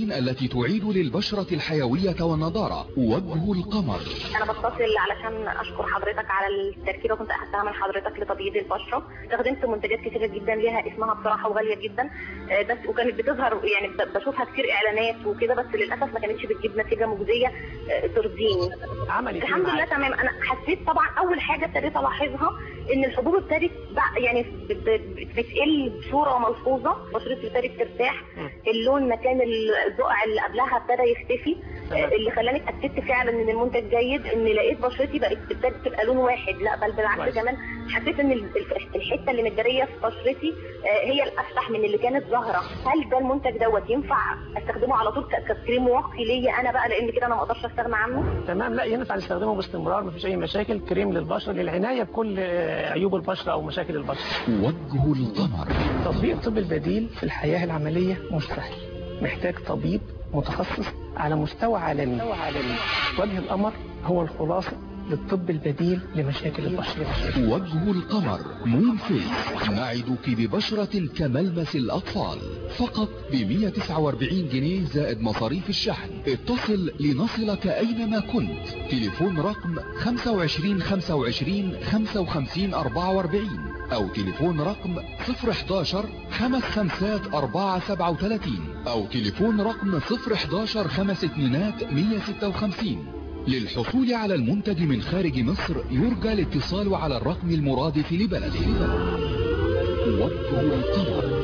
العناوين التي تعيد للبشرة الحيوية والنضارة وجه القمر انا بتصل علشان اشكر حضرتك على التركيبه كنت اخدتها من حضرتك لتبييض البشره استخدمت منتجات كتيره جدا ليها اسمها بصراحه وغاليه جدا آه، بس وكانت بتظهر يعني ب- بشوفها كتير اعلانات وكده بس للاسف ما كانتش بتجيب نتيجه مجزيه آه، ترضيني عملت إيه الحمد لله معاك؟ تمام انا حسيت طبعا اول حاجه ابتديت الاحظها ان الحبوب ابتدت بع- يعني ب- ب- بتقل بصوره ملحوظه بشرتي ابتدت ترتاح اللون مكان البقع اللي قبلها ابتدى يختفي آه، اللي خلاني اتاكدت فعلا ان المنتج جيد ان لقيت بشرتي بقت ابتدت تبقى لون واحد لا بل بالعكس كويس. كمان حسيت ان ال- ال- الحته اللي متجريه في بشرتي آه، هي الافتح من اللي كانت ظاهره هل ده المنتج دوت ينفع استخدمه على طول ك- ككريم واقي ليا انا بقى لان كده انا ما اقدرش استغنى عنه تمام لا ينفع نستخدمه باستمرار مفيش اي مشاكل كريم للبشره للعنايه بكل آه، عيوب البشره او مشاكل البشره وجه القمر تطبيق الطب البديل في الحياه العمليه مش سهل محتاج طبيب متخصص على مستوى عالمي وجه القمر هو الخلاصه للطب البديل لمشاكل البشره وجه القمر مون فيس نعدك ببشرة كملمس الأطفال فقط ب 149 جنيه زائد مصاريف الشحن اتصل لنصلك أينما كنت تليفون رقم 25 25 55 44 أو تليفون رقم 011 خمس خمسات 437 أو تليفون رقم 011 خمس اتنينات 156 للحصول على المنتج من خارج مصر يرجى الاتصال على الرقم المرادف لبلده وجه القمر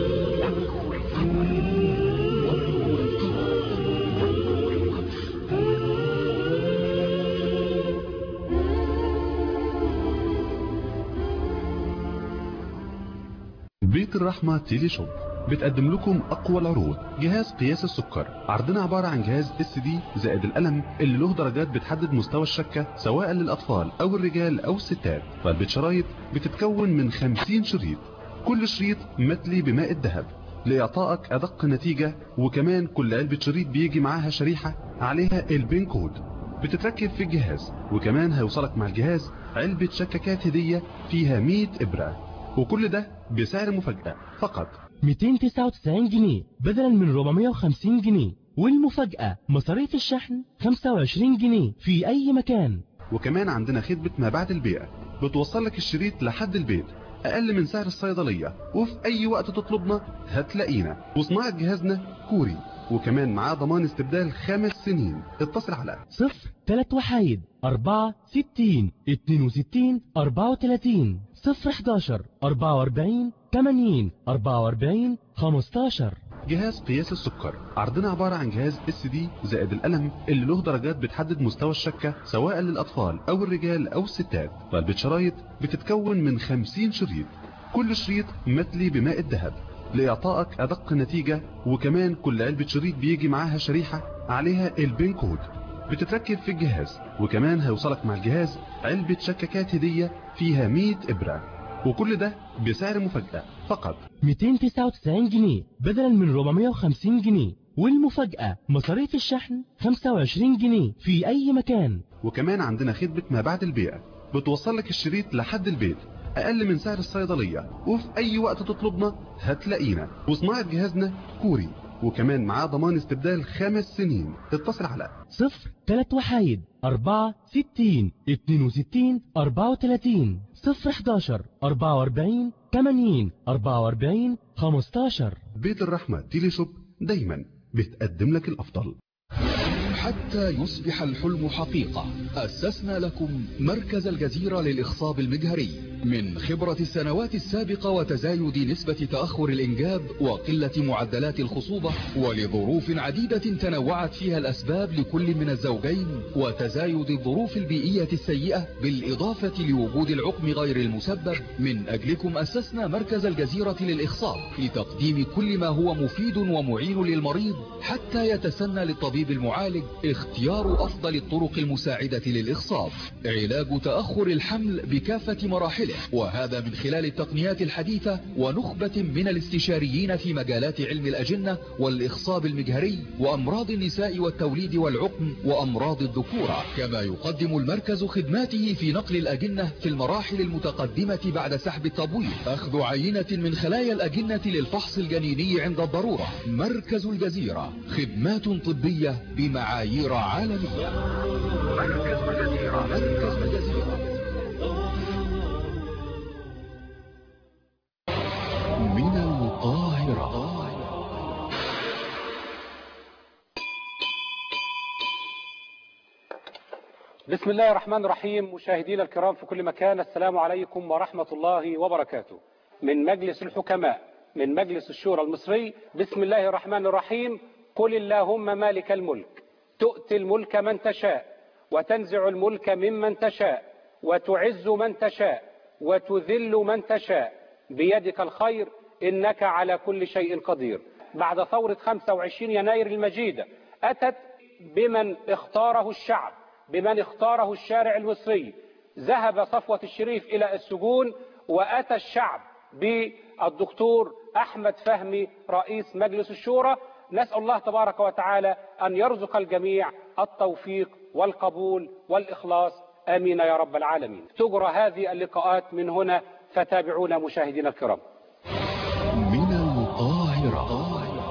بيت الرحمة تيلي شوب بتقدم لكم اقوى العروض جهاز قياس السكر عرضنا عبارة عن جهاز اس دي زائد القلم اللي له درجات بتحدد مستوى الشكة سواء للاطفال او الرجال او الستات علبة شرايط بتتكون من 50 شريط كل شريط متلي بماء الذهب لإعطائك أدق نتيجة وكمان كل علبة شريط بيجي معاها شريحة عليها البين كود بتتركب في الجهاز وكمان هيوصلك مع الجهاز علبة شكاكات هدية فيها 100 إبرة وكل ده بسعر مفاجأة فقط 299 جنيه بدلا من 450 جنيه والمفاجأة مصاريف الشحن 25 جنيه في أي مكان وكمان عندنا خدمة ما بعد البيع بتوصل لك الشريط لحد البيت أقل من سعر الصيدلية وفي أي وقت تطلبنا هتلاقينا وصناعة جهازنا كوري وكمان معاه ضمان استبدال خمس سنين اتصل على صفر تلات وحايد أربعة ستين اتنين وستين أربعة وتلاتين صفر حداشر أربعة وأربعين تمانين أربعة وأربعين خمستاشر جهاز قياس السكر عرضنا عبارة عن جهاز اس دي زائد القلم اللي له درجات بتحدد مستوى الشكة سواء للأطفال أو الرجال أو الستات علبة شرايط بتتكون من 50 شريط كل شريط متلي بماء الذهب لإعطائك أدق نتيجة وكمان كل علبة شريط بيجي معاها شريحة عليها البين كود بتتركب في الجهاز وكمان هيوصلك مع الجهاز علبة شكاكات هدية فيها 100 إبرة وكل ده بسعر مفاجأة فقط 299 جنيه بدلا من 450 جنيه والمفاجأة مصاريف الشحن 25 جنيه في أي مكان وكمان عندنا خدمة ما بعد البيع بتوصل لك الشريط لحد البيت أقل من سعر الصيدلية وفي أي وقت تطلبنا هتلاقينا وصناعة جهازنا كوري وكمان معاه ضمان استبدال خمس سنين اتصل على صفر تلات وحايد أربعة ستين اتنين وستين أربعة وتلاتين صفر حداشر أربعة وأربعين تمانين أربعة وأربعين خمستاشر بيت الرحمة تيلي شوب دايما بتقدم لك الأفضل حتى يصبح الحلم حقيقة أسسنا لكم مركز الجزيرة للإخصاب المجهري من خبرة السنوات السابقة وتزايد نسبة تأخر الإنجاب وقلة معدلات الخصوبة ولظروف عديدة تنوعت فيها الأسباب لكل من الزوجين وتزايد الظروف البيئية السيئة بالإضافة لوجود العقم غير المسبب من أجلكم أسسنا مركز الجزيرة للإخصاب لتقديم كل ما هو مفيد ومعين للمريض حتى يتسنى للطبيب المعالج اختيار أفضل الطرق المساعدة للإخصاب علاج تأخر الحمل بكافة مراحله وهذا من خلال التقنيات الحديثة ونخبة من الاستشاريين في مجالات علم الأجنة والإخصاب المجهري وأمراض النساء والتوليد والعقم وأمراض الذكورة كما يقدم المركز خدماته في نقل الأجنة في المراحل المتقدمة بعد سحب التبويض أخذ عينة من خلايا الأجنة للفحص الجنيني عند الضرورة مركز الجزيرة خدمات طبية بمعايير عالمية مركز الجزيرة مركز الجزيرة من القاهرة بسم الله الرحمن الرحيم مشاهدينا الكرام في كل مكان السلام عليكم ورحمة الله وبركاته من مجلس الحكماء من مجلس الشورى المصري بسم الله الرحمن الرحيم قل اللهم مالك الملك تؤتي الملك من تشاء وتنزع الملك ممن تشاء وتعز من تشاء وتذل من تشاء بيدك الخير إنك على كل شيء قدير بعد ثورة 25 يناير المجيدة أتت بمن اختاره الشعب بمن اختاره الشارع المصري ذهب صفوة الشريف إلى السجون وأتى الشعب بالدكتور أحمد فهمي رئيس مجلس الشورى نسأل الله تبارك وتعالى أن يرزق الجميع التوفيق والقبول والإخلاص آمين يا رب العالمين تجرى هذه اللقاءات من هنا فتابعونا مشاهدينا الكرام من القاهرة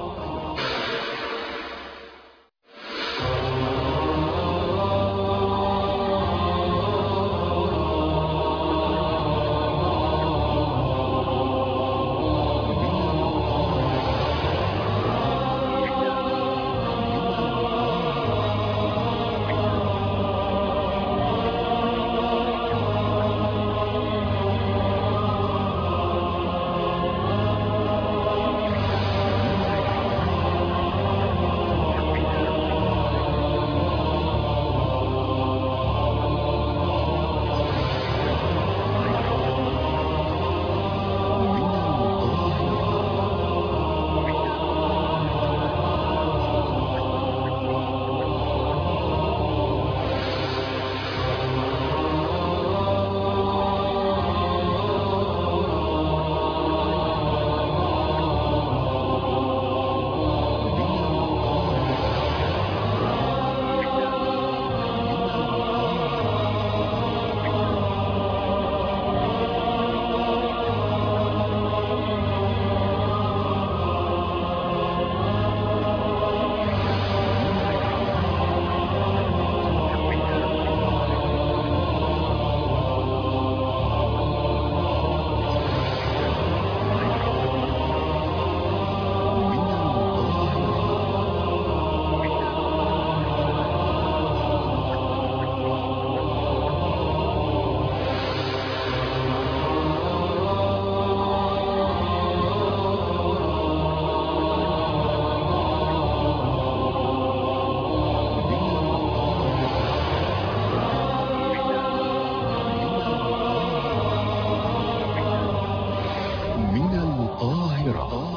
من القاهرة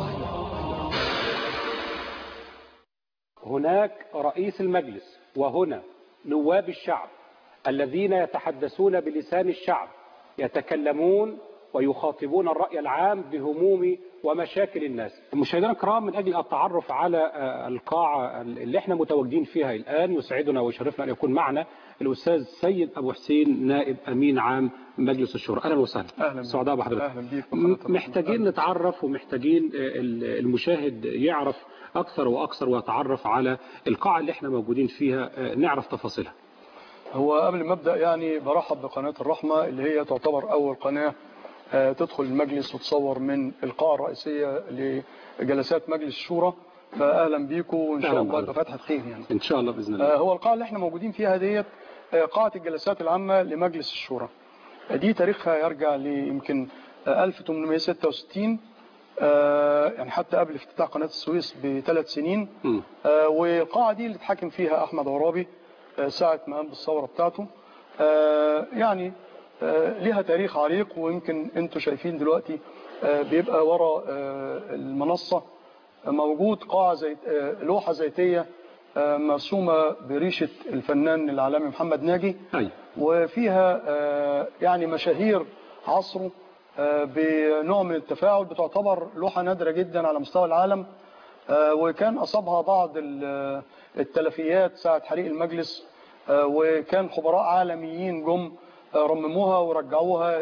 هناك رئيس المجلس وهنا نواب الشعب الذين يتحدثون بلسان الشعب يتكلمون ويخاطبون الرأي العام بهموم ومشاكل الناس مشاهدينا الكرام من أجل التعرف على آه، القاعة اللي احنا متواجدين فيها الآن يسعدنا ويشرفنا أن يكون معنا الأستاذ سيد أبو حسين نائب أمين عام مجلس الشورى أهلا وسهلا أهلا سعداء بحضرتك أهلا بيك م- محتاجين نتعرف ومحتاجين آه، ال- المشاهد يعرف أكثر وأكثر ويتعرف على القاعة اللي احنا موجودين فيها آه، نعرف تفاصيلها هو قبل ما ابدا يعني برحب بقناه الرحمه اللي هي تعتبر اول قناه آه، تدخل المجلس وتصور من القاعه الرئيسيه لجلسات مجلس الشورى فاهلا بيكم وان شاء أهلا الله بحضرتك. يبقى فتحه خير يعني إن شاء الله بإذن الله آه، هو القاعه اللي احنا موجودين فيها ديت آه، قاعه الجلسات العامه لمجلس الشورى آه، دي تاريخها يرجع ليمكن آه، 1866 آه، يعني حتى قبل افتتاح قناه السويس بثلاث سنين م. آه، والقاعة دي اللي اتحكم فيها أحمد عرابي آه، ساعة ما قام بالثورة بتاعته آه، يعني آه، ليها تاريخ عريق ويمكن انتوا شايفين دلوقتي آه، بيبقى ورا آه، المنصة موجود قاعة زيت آه، لوحة زيتية آه، مرسومة بريشة الفنان العالمي محمد ناجي أيوة. وفيها آه، يعني مشاهير عصره آه، بنوع من التفاعل بتعتبر لوحة نادرة جدا على مستوى العالم آه، وكان أصابها بعض ال- التلفيات ساعة حريق المجلس آه، وكان خبراء عالميين جم آه، رمموها ورجعوها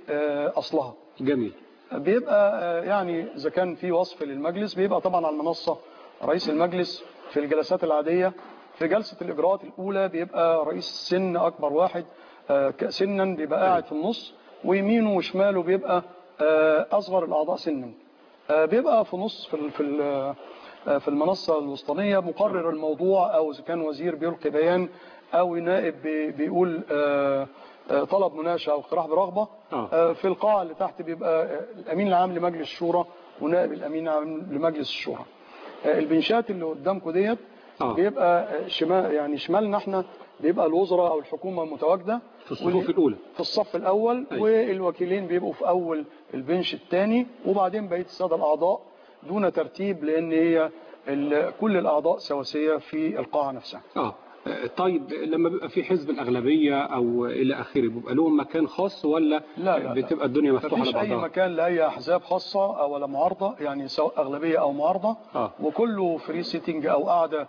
لأصلها جميل بيبقى آه، يعني إذا كان في وصف للمجلس بيبقى طبعا على المنصة رئيس المجلس في الجلسات العادية في جلسة الإجراءات الأولى بيبقى رئيس السن أكبر واحد آه، ك- سنا بيبقى قاعد في النص ويمينه وشماله بيبقى آه، أصغر الأعضاء سنا آه، بيبقى في نص في ال- في ال- آه، في المنصة الوسطانية مقرر الموضوع أو إذا كان وزير بيلقي بيان أو نائب بي- بيقول آه، آه، طلب مناقشة أو اقتراح برغبة آه. آه، في القاعة اللي تحت بيبقى آه، الأمين العام لمجلس الشورى ونائب الأمين العام لمجلس الشورى آه، البنشات اللي قدامكم ديت آه. بيبقى آه، شمال يعني شمالنا احنا بيبقى الوزراء أو الحكومة متواجدة في الصفوف الأولى في الصف الأول أيوة. والوكيلين بيبقوا في أول البنش الثاني وبعدين بقية السادة الأعضاء دون ترتيب لأن هي ال- كل الأعضاء سواسية في القاعة نفسها اه طيب لما بيبقى في حزب الأغلبية أو إلى آخره بيبقى لهم مكان خاص ولا لا لا بتبقى الدنيا مفتوحة مفيش أي لبعضها؟ مكان لأي أحزاب خاصة أو ولا معارضة يعني سواء أغلبية أو معارضة آه. وكله فري سيتنج أو قاعدة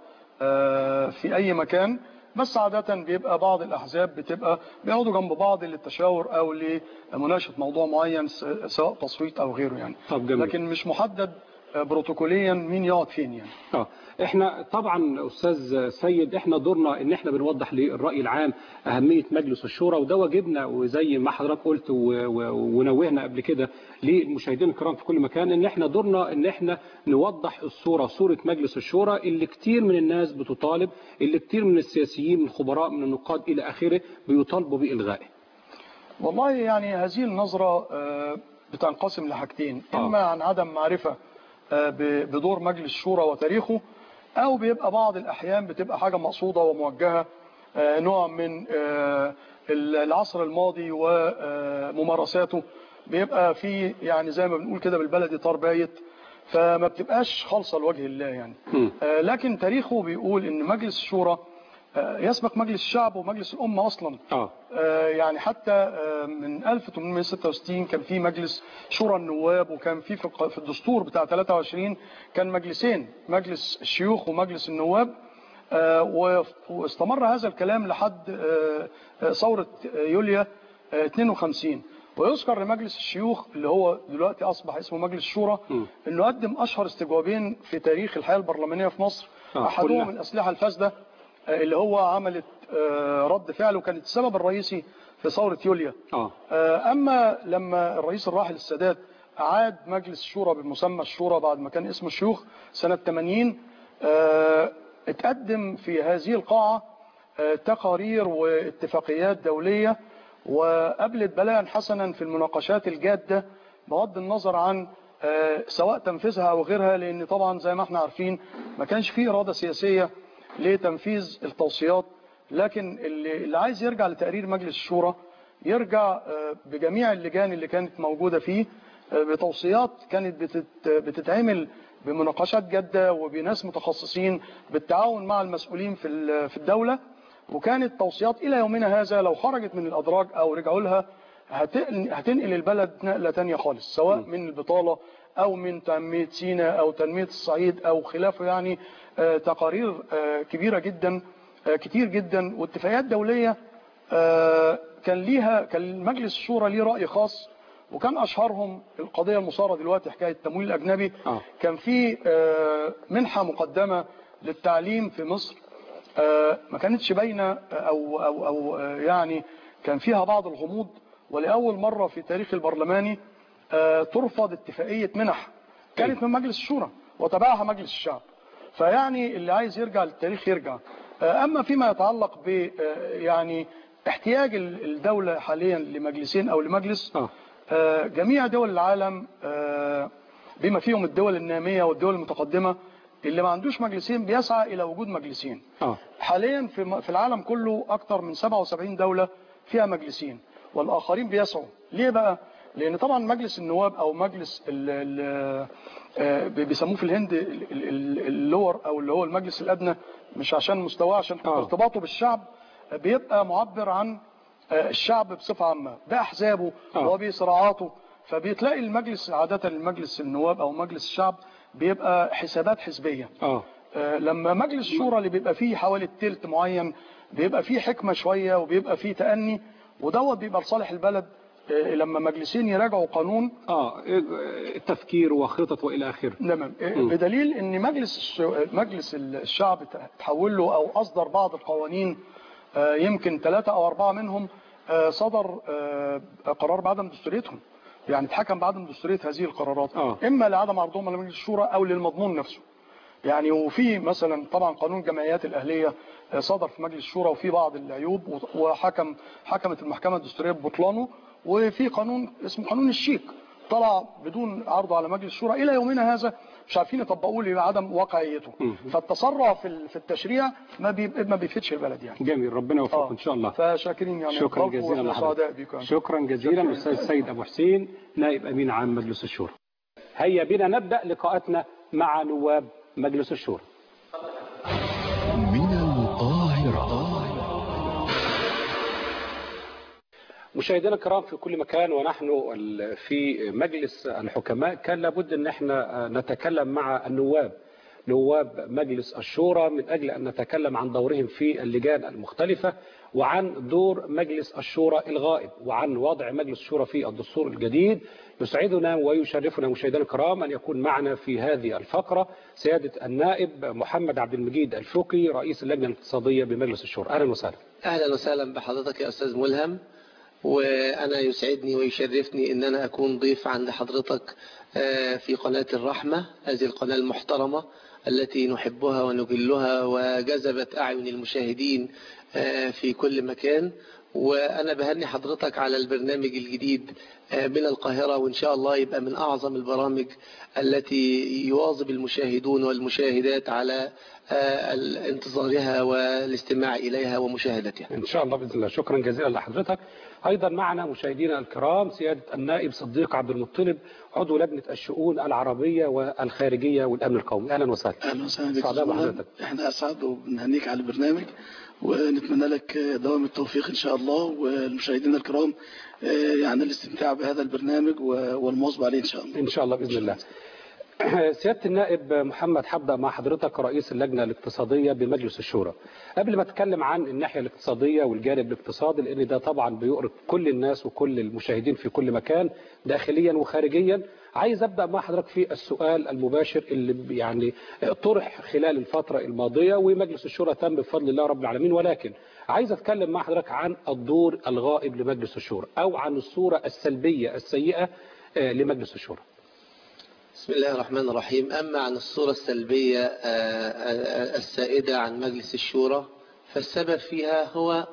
آه، في أي مكان بس عادة بيبقى بعض الأحزاب بتبقى بيقعدوا جنب بعض للتشاور أو لمناقشة موضوع معين س- سواء تصويت أو غيره يعني طب جميل. لكن مش محدد آه، بروتوكوليا مين يقعد فين يعني اه احنا طبعا استاذ سيد احنا دورنا ان احنا بنوضح للراي العام اهميه مجلس الشورى وده واجبنا وزي ما حضرتك قلت و- و- ونوهنا قبل كده للمشاهدين الكرام في كل مكان ان احنا دورنا ان احنا نوضح الصوره صوره مجلس الشورى اللي كتير من الناس بتطالب اللي كتير من السياسيين من الخبراء من النقاد الى اخره بيطالبوا بالغائه والله يعني هذه النظرة آه، بتنقسم لحاجتين آه. إما عن عدم معرفة آه، ب- بدور مجلس الشورى وتاريخه أو بيبقى بعض الأحيان بتبقى حاجة مقصودة وموجهة آه، نوع من آه، العصر الماضي وممارساته بيبقى في يعني زي ما بنقول كده بالبلدي طار بايت فما بتبقاش خالصة لوجه الله يعني آه، لكن تاريخه بيقول ان مجلس الشورى آه، يسبق مجلس الشعب ومجلس الأمة أصلا اه آه، يعني حتى آه، من 1866 كان في مجلس شورى النواب وكان في في الق- في الدستور بتاع 23 كان مجلسين مجلس الشيوخ ومجلس النواب آه، و- واستمر هذا الكلام لحد آه، آه، ثورة يوليا آه، 52 ويذكر لمجلس الشيوخ اللي هو دلوقتي أصبح اسمه مجلس الشورى أنه قدم أشهر استجوابين في تاريخ الحياة البرلمانية في مصر آه، أحدهم كلها. الأسلحة الفاسدة آه، اللي هو عملت آه، رد فعل وكانت السبب الرئيسي في ثورة يوليا اه آه، أما لما الرئيس الراحل السادات أعاد مجلس الشورى بمسمى الشورى بعد ما كان اسمه الشيوخ سنة 80 آه، اتقدم في هذه القاعة آه، تقارير واتفاقيات دولية وقبلت بلاء حسنا في المناقشات الجادة بغض النظر عن آه، سواء تنفيذها أو غيرها لأن طبعا زي ما احنا عارفين ما كانش فيه إرادة سياسية لتنفيذ التوصيات لكن اللي, اللي عايز يرجع لتقرير مجلس الشورى يرجع آه، بجميع اللجان اللي كانت موجودة فيه آه، بتوصيات كانت بتت بتتعمل بمناقشات جادة وبناس متخصصين بالتعاون مع المسؤولين في ال- في الدولة وكانت توصيات إلى يومنا هذا لو خرجت من الأدراج أو رجعوا لها هتنقل هتنقل البلد نقلة تانية خالص سواء من البطالة أو من تنمية سيناء أو تنمية الصعيد أو خلافه يعني آه، تقارير آه، كبيرة جدا آه، كتير جدا واتفاقيات دولية آه، كان ليها كان مجلس الشورى ليه رأي خاص وكان أشهرهم القضية المصارة دلوقتي حكاية التمويل الأجنبي آه. كان في آه، منحة مقدمة للتعليم في مصر آه، ما كانتش باينة أو, أو, أو آه، يعني كان فيها بعض الغموض ولأول مرة في تاريخ البرلماني آه، ترفض اتفاقية منح كانت من مجلس الشورى وتبعها مجلس الشعب فيعني اللي عايز يرجع للتاريخ يرجع آه، أما فيما يتعلق ب آه، يعني احتياج ال- الدولة حاليا لمجلسين أو لمجلس اه آه، جميع دول العالم آه، بما فيهم الدول النامية والدول المتقدمة اللي ما عندوش مجلسين بيسعى إلى وجود مجلسين اه حاليا في م- في العالم كله أكثر من 77 دولة فيها مجلسين والآخرين بيسعوا ليه بقى؟ لان طبعا مجلس النواب او مجلس ال ال آه، بيسموه في الهند ال- ال- ال- اللور او اللي هو المجلس الادنى مش عشان مستواه عشان ارتباطه بالشعب آه، بيبقى معبر عن آه، الشعب بصفه عامه باحزابه وبصراعاته فبتلاقي المجلس عاده المجلس النواب او مجلس الشعب بيبقى حسابات حزبيه اه آه، لما مجلس الشورى اللي بيبقى فيه حوالي التلت معين بيبقى فيه حكمة شوية وبيبقى فيه تأني ودوت بيبقى لصالح البلد آه، لما مجلسين يراجعوا قانون اه التفكير وخطط والى اخره تمام آه، مم. بدليل ان مجلس الش- مجلس الشعب تحول له او اصدر بعض القوانين آه، يمكن ثلاثة او اربعة منهم آه، صدر آه، قرار بعدم دستوريتهم يعني اتحكم بعدم دستورية هذه القرارات آه. اما لعدم عرضهم على مجلس الشورى او للمضمون نفسه يعني وفي مثلا طبعا قانون الجمعيات الاهليه آه، صدر في مجلس الشورى وفي بعض العيوب و- وحكم حكمت المحكمه الدستوريه ببطلانه وفي قانون اسمه قانون الشيك طلع بدون عرضه على مجلس الشورى الى يومنا هذا مش عارفين يطبقوه لعدم واقعيته فالتسرع في ال- في التشريع ما بي ما بيفيدش البلد يعني جميل ربنا يوفقكم آه. ان شاء الله فشاكرين يعني شكرا لطفكم جزيلا وإحنا سعداء لحضرتك بكم شكرا جزيلا استاذ سيد ابو حسين نائب امين عام مجلس الشورى هيا بنا نبدا لقاءاتنا مع نواب مجلس الشورى من القاهرة مشاهدينا الكرام في كل مكان ونحن ال- في مجلس الحكماء كان لابد ان احنا نتكلم مع النواب نواب مجلس الشورى من اجل ان نتكلم عن دورهم في اللجان المختلفه وعن دور مجلس الشورى الغائب وعن وضع مجلس الشورى في الدستور الجديد يسعدنا ويشرفنا مشاهدينا الكرام ان يكون معنا في هذه الفقره سياده النائب محمد عبد المجيد الفقي رئيس اللجنه الاقتصاديه بمجلس الشورى اهلا وسهلا أهلا وسهلا بحضرتك يا أستاذ ملهم وأنا يسعدني ويشرفني أن أنا أكون ضيف عند حضرتك آه، في قناة الرحمة هذه القناة المحترمة التي نحبها ونجلها وجذبت أعين المشاهدين آه، في كل مكان وأنا بهني حضرتك على البرنامج الجديد آه، من القاهرة وإن شاء الله يبقى من أعظم البرامج التي يواظب المشاهدون والمشاهدات على آه، انتظارها والاستماع إليها ومشاهدتها ان شاء الله باذن الله شكرا جزيلا لحضرتك ايضا معنا مشاهدينا الكرام سياده النائب صديق عبد المطلب عضو لجنه الشؤون العربيه والخارجيه والامن القومي اهلا وسهلا اهلا وسهلا بك سعداء أستاذ ملهم. بحضرتك احنا اسعد وبنهنيك على البرنامج ونتمنى لك دوام التوفيق ان شاء الله والمشاهدين الكرام آه، يعني الاستمتاع بهذا البرنامج و- والمواظبه عليه ان شاء الله ان شاء الله باذن الله سياده النائب محمد هبدا مع حضرتك رئيس اللجنه الاقتصاديه بمجلس الشورى قبل ما اتكلم عن الناحيه الاقتصاديه والجانب الاقتصادي لان ده طبعا بيؤرق كل الناس وكل المشاهدين في كل مكان داخليا وخارجيا عايز ابدا مع حضرتك في السؤال المباشر اللي يعني طرح خلال الفتره الماضيه ومجلس الشورى تم بفضل الله رب العالمين ولكن عايز اتكلم مع حضرتك عن الدور الغائب لمجلس الشورى او عن الصوره السلبيه السيئه آه، لمجلس الشورى بسم الله الرحمن الرحيم أما عن الصورة السلبية آه، آه، السائدة عن مجلس الشورى فالسبب فيها هو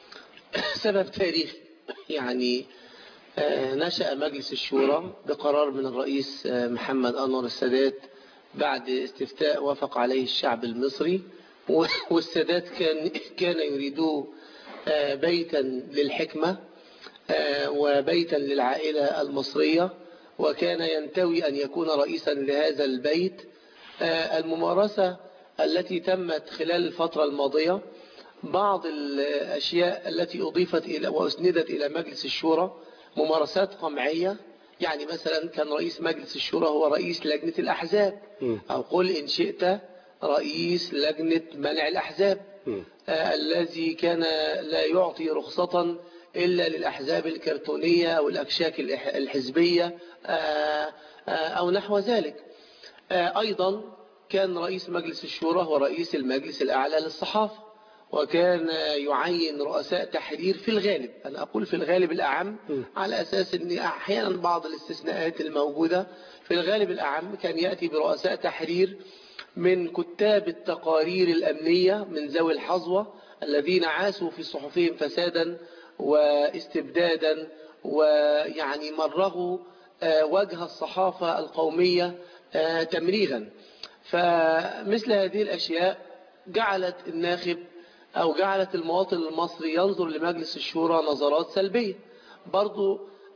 سبب تاريخي يعني آه، نشأ مجلس الشورى بقرار من الرئيس آه، محمد أنور السادات بعد استفتاء وافق عليه الشعب المصري و- والسادات كان كان يريد آه، بيتا للحكمة آه، وبيتا للعائلة المصرية وكان ينتوي أن يكون رئيسا لهذا البيت آه، الممارسة التي تمت خلال الفترة الماضية بعض الأشياء التي أضيفت إلى وأسندت إلى مجلس الشورى ممارسات قمعية يعني مثلا كان رئيس مجلس الشورى هو رئيس لجنة الأحزاب أو قل إن شئت رئيس لجنة منع الأحزاب آه، الذي كان لا يعطي رخصة إلا للأحزاب الكرتونية أو الأكشاك الإح- الحزبية آه، آه، أو نحو ذلك آه، أيضا كان رئيس مجلس الشورى هو رئيس المجلس الأعلى للصحافة وكان يعين رؤساء تحرير في الغالب أنا أقول في الغالب الأعم على أساس أن أحيانا بعض الاستثناءات الموجودة في الغالب الأعم كان يأتي برؤساء تحرير من كتاب التقارير الأمنية من ذوي الحظوة الذين عاشوا في صحفهم فسادا واستبدادا ويعني مرغوا آه، وجه الصحافة القومية آه، تمريغا فمثل هذه الأشياء جعلت الناخب أو جعلت المواطن المصري ينظر لمجلس الشورى نظرات سلبية برضو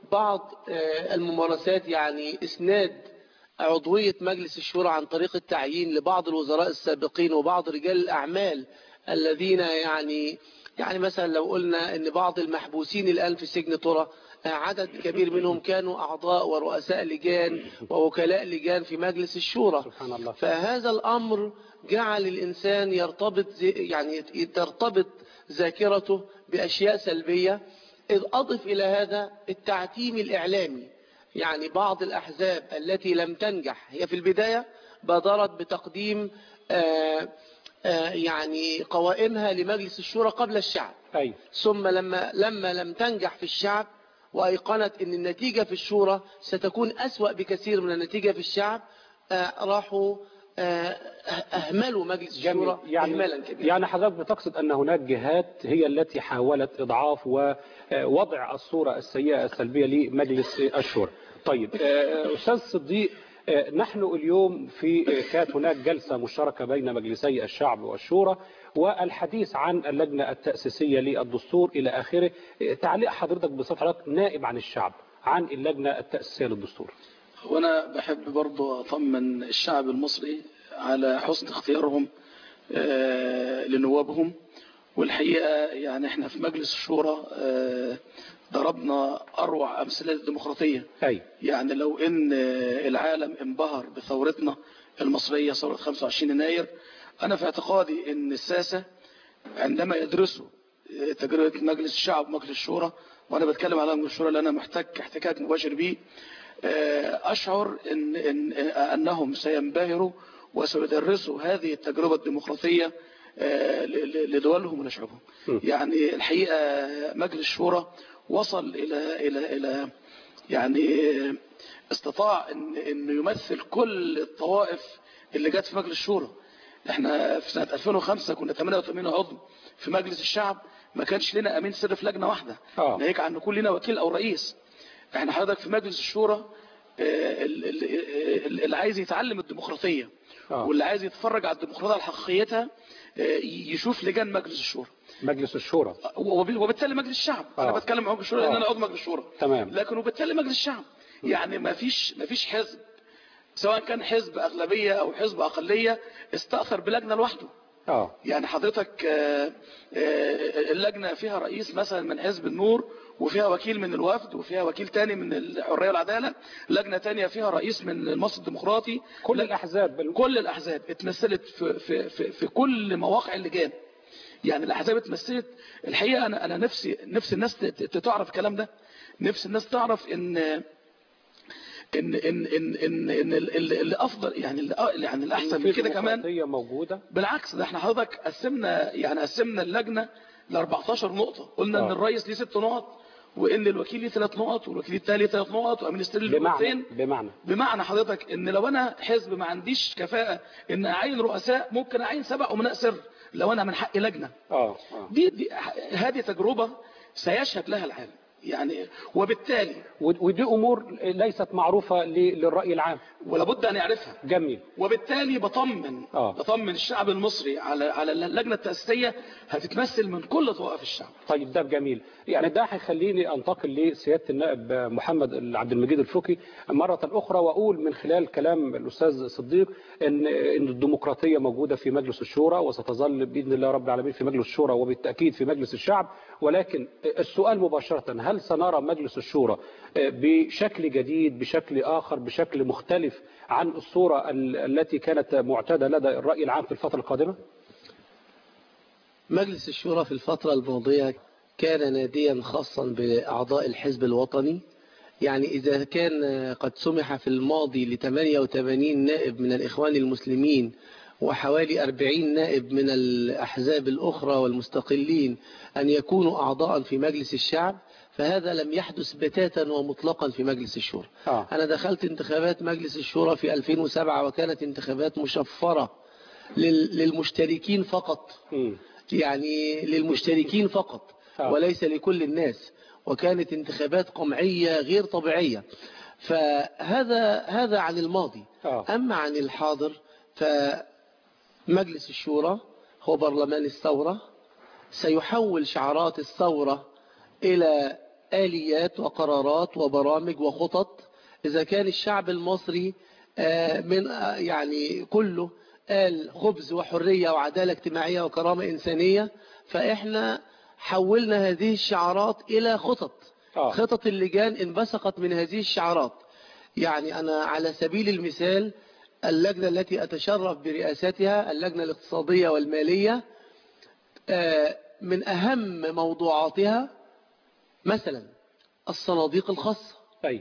بعض آه، الممارسات يعني إسناد عضوية مجلس الشورى عن طريق التعيين لبعض الوزراء السابقين وبعض رجال الأعمال الذين يعني يعني مثلا لو قلنا ان بعض المحبوسين الآن في سجن طرة آه، عدد كبير منهم كانوا أعضاء ورؤساء لجان ووكلاء لجان في مجلس الشورى سبحان الله فهذا الأمر جعل الإنسان يرتبط زي- يعني ترتبط ذاكرته بأشياء سلبية إذ أضف إلى هذا التعتيم الإعلامي يعني بعض الأحزاب التي لم تنجح هي في البداية بادرت بتقديم آه، آه، يعني قوائمها لمجلس الشورى قبل الشعب أي. ثم لما لما لم تنجح في الشعب وأيقنت أن النتيجة في الشورى ستكون أسوأ بكثير من النتيجة في الشعب آه، راحوا آه، أهملوا مجلس الشورى يعني إهمالا كبيرا يعني حضرتك بتقصد أن هناك جهات هي التي حاولت إضعاف ووضع الصورة السيئة السلبية لمجلس الشورى طيب آه، أستاذ صديق آه، نحن اليوم في آه، كانت هناك جلسة مشتركة بين مجلسي الشعب والشورى والحديث عن اللجنة التأسيسية للدستور إلى آخره آه، تعليق حضرتك بصفة حضرتك نائب عن الشعب عن اللجنة التأسيسية للدستور وانا بحب برضو اطمن الشعب المصري على حسن اختيارهم آه، لنوابهم والحقيقة يعني احنا في مجلس الشورى آه، ضربنا اروع امثلة الديمقراطية أي. يعني لو ان آه، العالم انبهر بثورتنا المصرية ثورة 25 يناير انا في اعتقادي ان الساسة عندما يدرسوا آه، تجربة مجلس الشعب ومجلس الشورى وانا بتكلم على مجلس الشورى لان انا محتك احتكاك مباشر بيه آه، أشعر إن إن أنهم سينبهروا وسيدرسوا هذه التجربة الديمقراطية آه، ل- ل- لدولهم ولشعوبهم يعني الحقيقة مجلس الشورى وصل إلى إلى إلى يعني آه، استطاع إن إنه يمثل كل الطوائف اللي جت في مجلس الشورى احنا في سنة 2005 كنا 88 عضو في مجلس الشعب ما كانش لنا امين سر في لجنة واحدة آه. ناهيك عن يكون لنا وكيل او رئيس احنا حضرتك في مجلس الشورى آه، ال- ال- ال- اللي عايز يتعلم الديمقراطية آه. واللي عايز يتفرج على الديمقراطية على حقيقتها آه، يشوف لجان مجلس الشورى مجلس الشورى وب- وبالتالي مجلس الشعب انا آه. بتكلم عن مجلس الشورى لان آه. انا عضو مجلس الشورى تمام لكن وبالتالي مجلس الشعب يعني ما فيش ما فيش حزب سواء كان حزب اغلبيه او حزب اقليه استاثر بلجنه لوحده اه يعني حضرتك آه، آه، اللجنة فيها رئيس مثلا من حزب النور وفيها وكيل من الوفد وفيها وكيل تاني من الحرية والعدالة لجنة تانية فيها رئيس من المصري الديمقراطي كل الأحزاب كل الأحزاب اتمثلت في, في, في, في كل مواقع اللجان يعني الأحزاب اتمثلت الحقيقة أنا, أنا نفسي نفسي الناس ت- ت- تعرف الكلام ده نفسي الناس تعرف إن ان ان ان ان, إن ال- ال- اللي افضل يعني اللي يعني الاحسن من كده كمان ديمقراطية موجودة بالعكس ده احنا حضرتك قسمنا يعني قسمنا اللجنة ل 14 نقطة قلنا آه. ان الرئيس ليه ست نقط وان الوكيل ليه ثلاث نقط والوكيل التاني ليه ثلاث نقط وامين السر ليه بمعنى نقطتين بمعنى بمعنى حضرتك ان لو انا حزب ما عنديش كفاءة ان اعين رؤساء ممكن اعين سبع امناء سر لو انا من حقي لجنة اه اه دي, دي هذه تجربة سيشهد لها العالم يعني وبالتالي ودي امور ليست معروفة ل- للرأي العام ولابد ان يعرفها جميل وبالتالي بطمن آه. بطمن الشعب المصري على على اللجنه التاسيسيه هتتمثل من كل طوائف الشعب طيب ده جميل يعني ده هيخليني انتقل لسياده النائب محمد عبد المجيد الفقي مره اخرى واقول من خلال كلام الاستاذ صديق ان ان الديمقراطيه موجوده في مجلس الشورى وستظل باذن الله رب العالمين في مجلس الشورى وبالتاكيد في مجلس الشعب ولكن السؤال مباشره هل سنرى مجلس الشورى بشكل جديد بشكل اخر بشكل مختلف عن الصوره ال- التي كانت معتاده لدى الراي العام في الفتره القادمه؟ مجلس الشورى في الفترة الماضية كان ناديا خاصا بأعضاء الحزب الوطني يعني إذا كان قد سمح في الماضي ل 88 نائب من الإخوان المسلمين وحوالي 40 نائب من الأحزاب الأخرى والمستقلين أن يكونوا أعضاء في مجلس الشعب فهذا لم يحدث بتاتا ومطلقا في مجلس الشورى آه. أنا دخلت انتخابات مجلس الشورى في 2007 وكانت انتخابات مشفرة لل- للمشتركين فقط مم. يعني للمشتركين فقط آه. وليس لكل الناس وكانت انتخابات قمعية غير طبيعية فهذا هذا عن الماضي آه. أما عن الحاضر فمجلس الشورى هو برلمان الثورة سيحول شعارات الثورة إلى آليات وقرارات وبرامج وخطط إذا كان الشعب المصري آه، من آه، يعني كله قال خبز وحرية وعدالة اجتماعية وكرامة إنسانية فإحنا حولنا هذه الشعارات إلى خطط خطط اللجان انبثقت من هذه الشعارات يعني أنا على سبيل المثال اللجنة التي أتشرف برئاستها اللجنة الاقتصادية والمالية آه، من أهم موضوعاتها مثلا الصناديق الخاصة طيب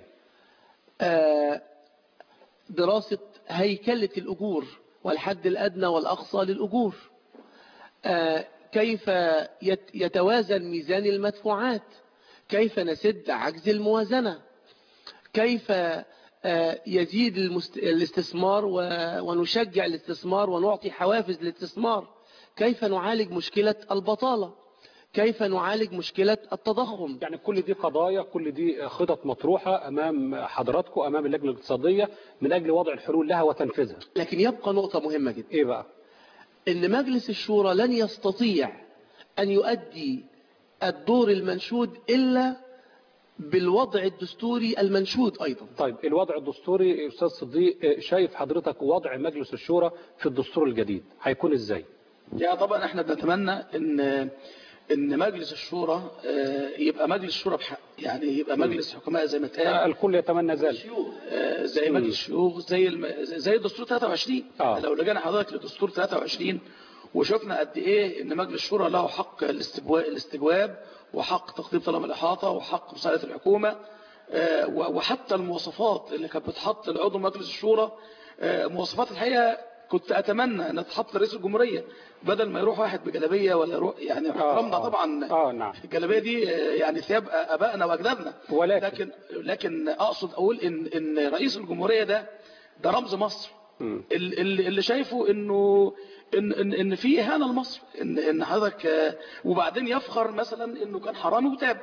دراسة هيكلة الأجور والحد الأدنى والأقصى للأجور آه، كيف يت- يتوازن ميزان المدفوعات كيف نسد عجز الموازنة كيف آه، يزيد المست- الاستثمار و- ونشجع الاستثمار ونعطي حوافز للاستثمار كيف نعالج مشكلة البطالة كيف نعالج مشكلة التضخم يعني كل دي قضايا كل دي خطط مطروحة أمام حضراتكم أمام اللجنة الاقتصادية من أجل وضع الحلول لها وتنفيذها لكن يبقى نقطة مهمة جدا إيه بقى إن مجلس الشورى لن يستطيع أن يؤدي الدور المنشود إلا بالوضع الدستوري المنشود أيضا طيب الوضع الدستوري أستاذ صديق شايف حضرتك وضع مجلس الشورى في الدستور الجديد هيكون إزاي يعني طبعا احنا بنتمنى ان ان مجلس الشورى آه، يبقى مجلس شورى بحق يعني يبقى مجلس حكماء زي ما اتقال الكل يتمنى ذلك آه، زي مم. مجلس الشيوخ زي الم... زي الدستور 23 آه. لو لجينا حضرتك للدستور 23 وشفنا قد ايه ان مجلس الشورى له حق الاستجواب, الاستجواب وحق تقديم طلب الاحاطه وحق مساعده الحكومه آه، و- وحتى المواصفات اللي كانت بتحط لعضو مجلس الشورى آه، مواصفات الحقيقه كنت اتمنى ان تتحط لرئيس الجمهوريه بدل ما يروح واحد بجلابيه ولا يروح يعني احترامنا طبعا اه نعم الجلابيه دي آه، يعني ثياب ابائنا واجدادنا ولكن لكن لكن اقصد اقول ان ان رئيس الجمهوريه ده ده رمز مصر مم. ال- ال- اللي شايفه انه ان ان ان في اهانه لمصر ان ان حضرتك آه، وبعدين يفخر مثلا انه كان حرامي وتاب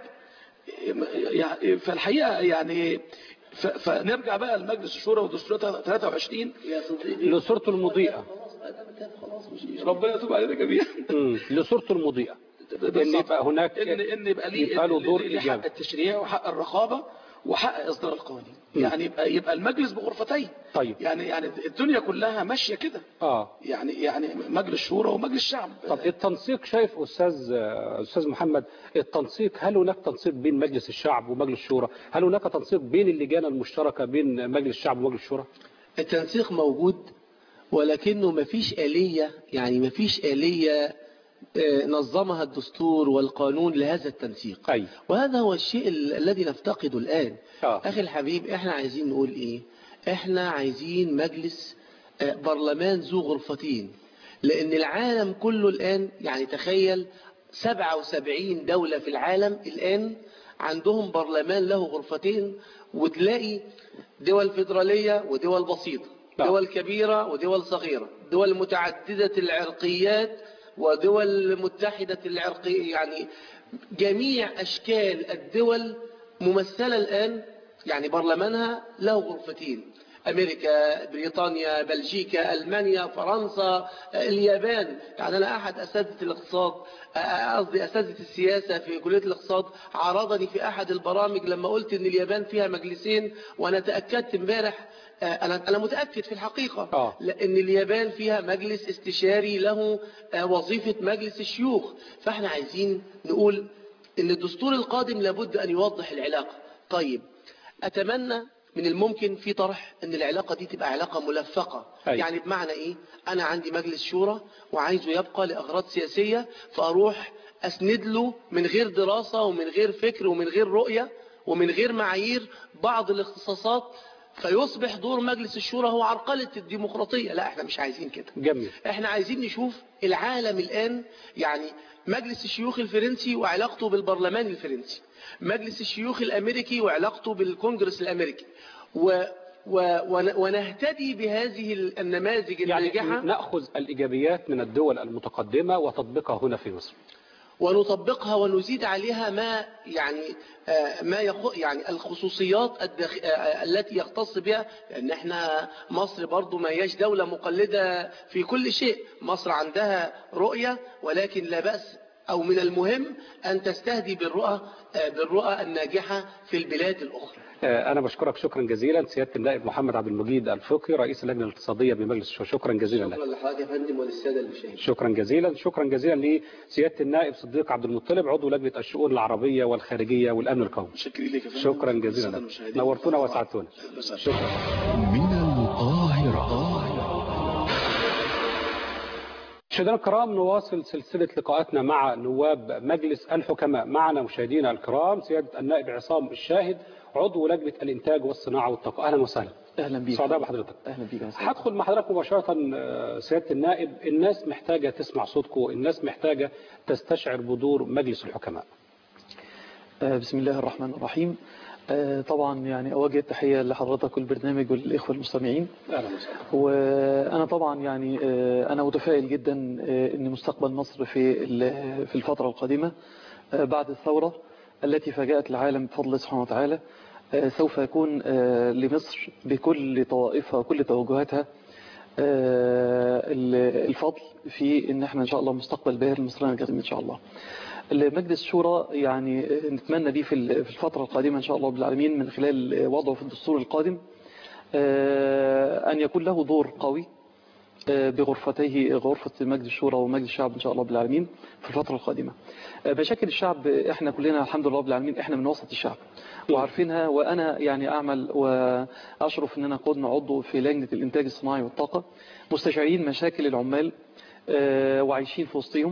يعني فالحقيقه يعني ف- فنرجع بقى لمجلس الشورى ودستور 23 لصورته المضيئة ربنا يتوب علينا جميعا مم. لصورته المضيئة ان يبقى هناك ان ان يبقى ليه يبقى له دور ليه حق إيجابي التشريع وحق الرقابه وحق اصدار القوانين يعني يبقى يبقى المجلس بغرفتين طيب يعني يعني الدنيا كلها ماشيه كده اه يعني يعني مجلس شورى ومجلس الشعب طب التنسيق شايف استاذ استاذ محمد التنسيق هل هناك تنسيق بين مجلس الشعب ومجلس الشورى هل هناك تنسيق بين اللجان المشتركه بين مجلس الشعب ومجلس الشورى التنسيق موجود ولكنه مفيش آلية يعني مفيش آلية آه، نظمها الدستور والقانون لهذا التنسيق أي. وهذا هو الشيء ال- الذي نفتقده الآن آه. أخي الحبيب إحنا عايزين نقول إيه إحنا عايزين مجلس آه، برلمان ذو غرفتين لأن العالم كله الآن يعني تخيل 77 دولة في العالم الآن عندهم برلمان له غرفتين وتلاقي دول فيدرالية ودول بسيطة دول كبيرة ودول صغيرة دول متعددة العرقيات ودول متحدة العرقية يعني جميع أشكال الدول ممثلة الآن يعني برلمانها له غرفتين أمريكا بريطانيا بلجيكا ألمانيا فرنسا اليابان يعني أنا أحد أساتذة الاقتصاد قصدي أساتذة السياسة في كلية الاقتصاد عرضني في أحد البرامج لما قلت إن اليابان فيها مجلسين وأنا تأكدت امبارح أنا أنا متأكد في الحقيقة آه. لأن اليابان فيها مجلس استشاري له وظيفة مجلس الشيوخ فإحنا عايزين نقول إن الدستور القادم لابد أن يوضح العلاقة طيب أتمنى من الممكن في طرح ان العلاقة دي تبقى علاقة ملفقة أي. يعني بمعنى ايه انا عندي مجلس شورى وعايزه يبقى لاغراض سياسية فاروح اسند له من غير دراسة ومن غير فكر ومن غير رؤية ومن غير معايير بعض الاختصاصات فيصبح دور مجلس الشورى هو عرقلة الديمقراطية لا احنا مش عايزين كده جميل احنا عايزين نشوف العالم الآن يعني مجلس الشيوخ الفرنسي وعلاقته بالبرلمان الفرنسي مجلس الشيوخ الأمريكي وعلاقته بالكونجرس الأمريكي و و ون- ونهتدي بهذه النماذج يعني الناجحة ناخذ الايجابيات من الدول المتقدمه وتطبيقها هنا في مصر ونطبقها ونزيد عليها ما يعني آه، ما يخ يعني الخصوصيات الدخ... آه، التي يختص بها لان احنا مصر برضو ما هياش دولة مقلدة في كل شيء مصر عندها رؤية ولكن لا بأس أو من المهم أن تستهدي بالرؤى آه، بالرؤى الناجحة في البلاد الأخرى آه، أنا بشكرك شكرا جزيلا سيادة النائب محمد عبد المجيد الفقي رئيس اللجنة الاقتصادية بمجلس الشورى شكرا جزيلا لك شكرا لحضرتك يا فندم وللسادة المشاهدين شكرا جزيلا شكرا جزيلا لسيادة النائب صديق عبد المطلب عضو لجنة الشؤون العربية والخارجية والأمن القومي شكرا لك يا فندم شكرا جزيلا لك نورتونا وسعدتونا شكرا من القاهرة مشاهدينا الكرام نواصل سلسلة لقاءاتنا مع نواب مجلس الحكماء معنا مشاهدينا الكرام سيادة النائب عصام الشاهد عضو لجنة الإنتاج والصناعة والطاقة أهلا وسهلا اهلا بيك سعداء بحضرتك اهلا بيك يا سيدي. هدخل مع حضرتك مباشرة آه، سيادة النائب الناس محتاجة تسمع صوتكم الناس محتاجة تستشعر بدور مجلس الحكماء آه، بسم الله الرحمن الرحيم آه، طبعا يعني أوجه التحية لحضرتك والبرنامج والإخوة المستمعين أهلا وسهلا وأنا طبعا يعني آه، أنا متفائل جدا آه، أن مستقبل مصر في ال- في الفترة القادمة آه، بعد الثورة التي فاجأت العالم بفضل الله سبحانه وتعالى آه، سوف يكون آه، لمصر بكل طوائفها وكل توجهاتها آه، ال- الفضل في ان احنا ان شاء الله مستقبل باهر لمصرنا الجميع ان شاء الله. مجلس الشورى يعني نتمنى دي في ال- في الفترة القادمة إن شاء الله رب العالمين من خلال وضعه في الدستور القادم آه، أن يكون له دور قوي آه، بغرفتيه غرفة مجلس الشورى ومجلس الشعب إن شاء الله رب العالمين في الفترة القادمة آه، مشاكل الشعب إحنا كلنا الحمد لله رب العالمين إحنا من وسط الشعب وعارفينها وأنا يعني أعمل وأشرف أن أنا أكون عضو في لجنة الإنتاج الصناعي والطاقة مستشعرين مشاكل العمال آه، وعايشين في وسطهم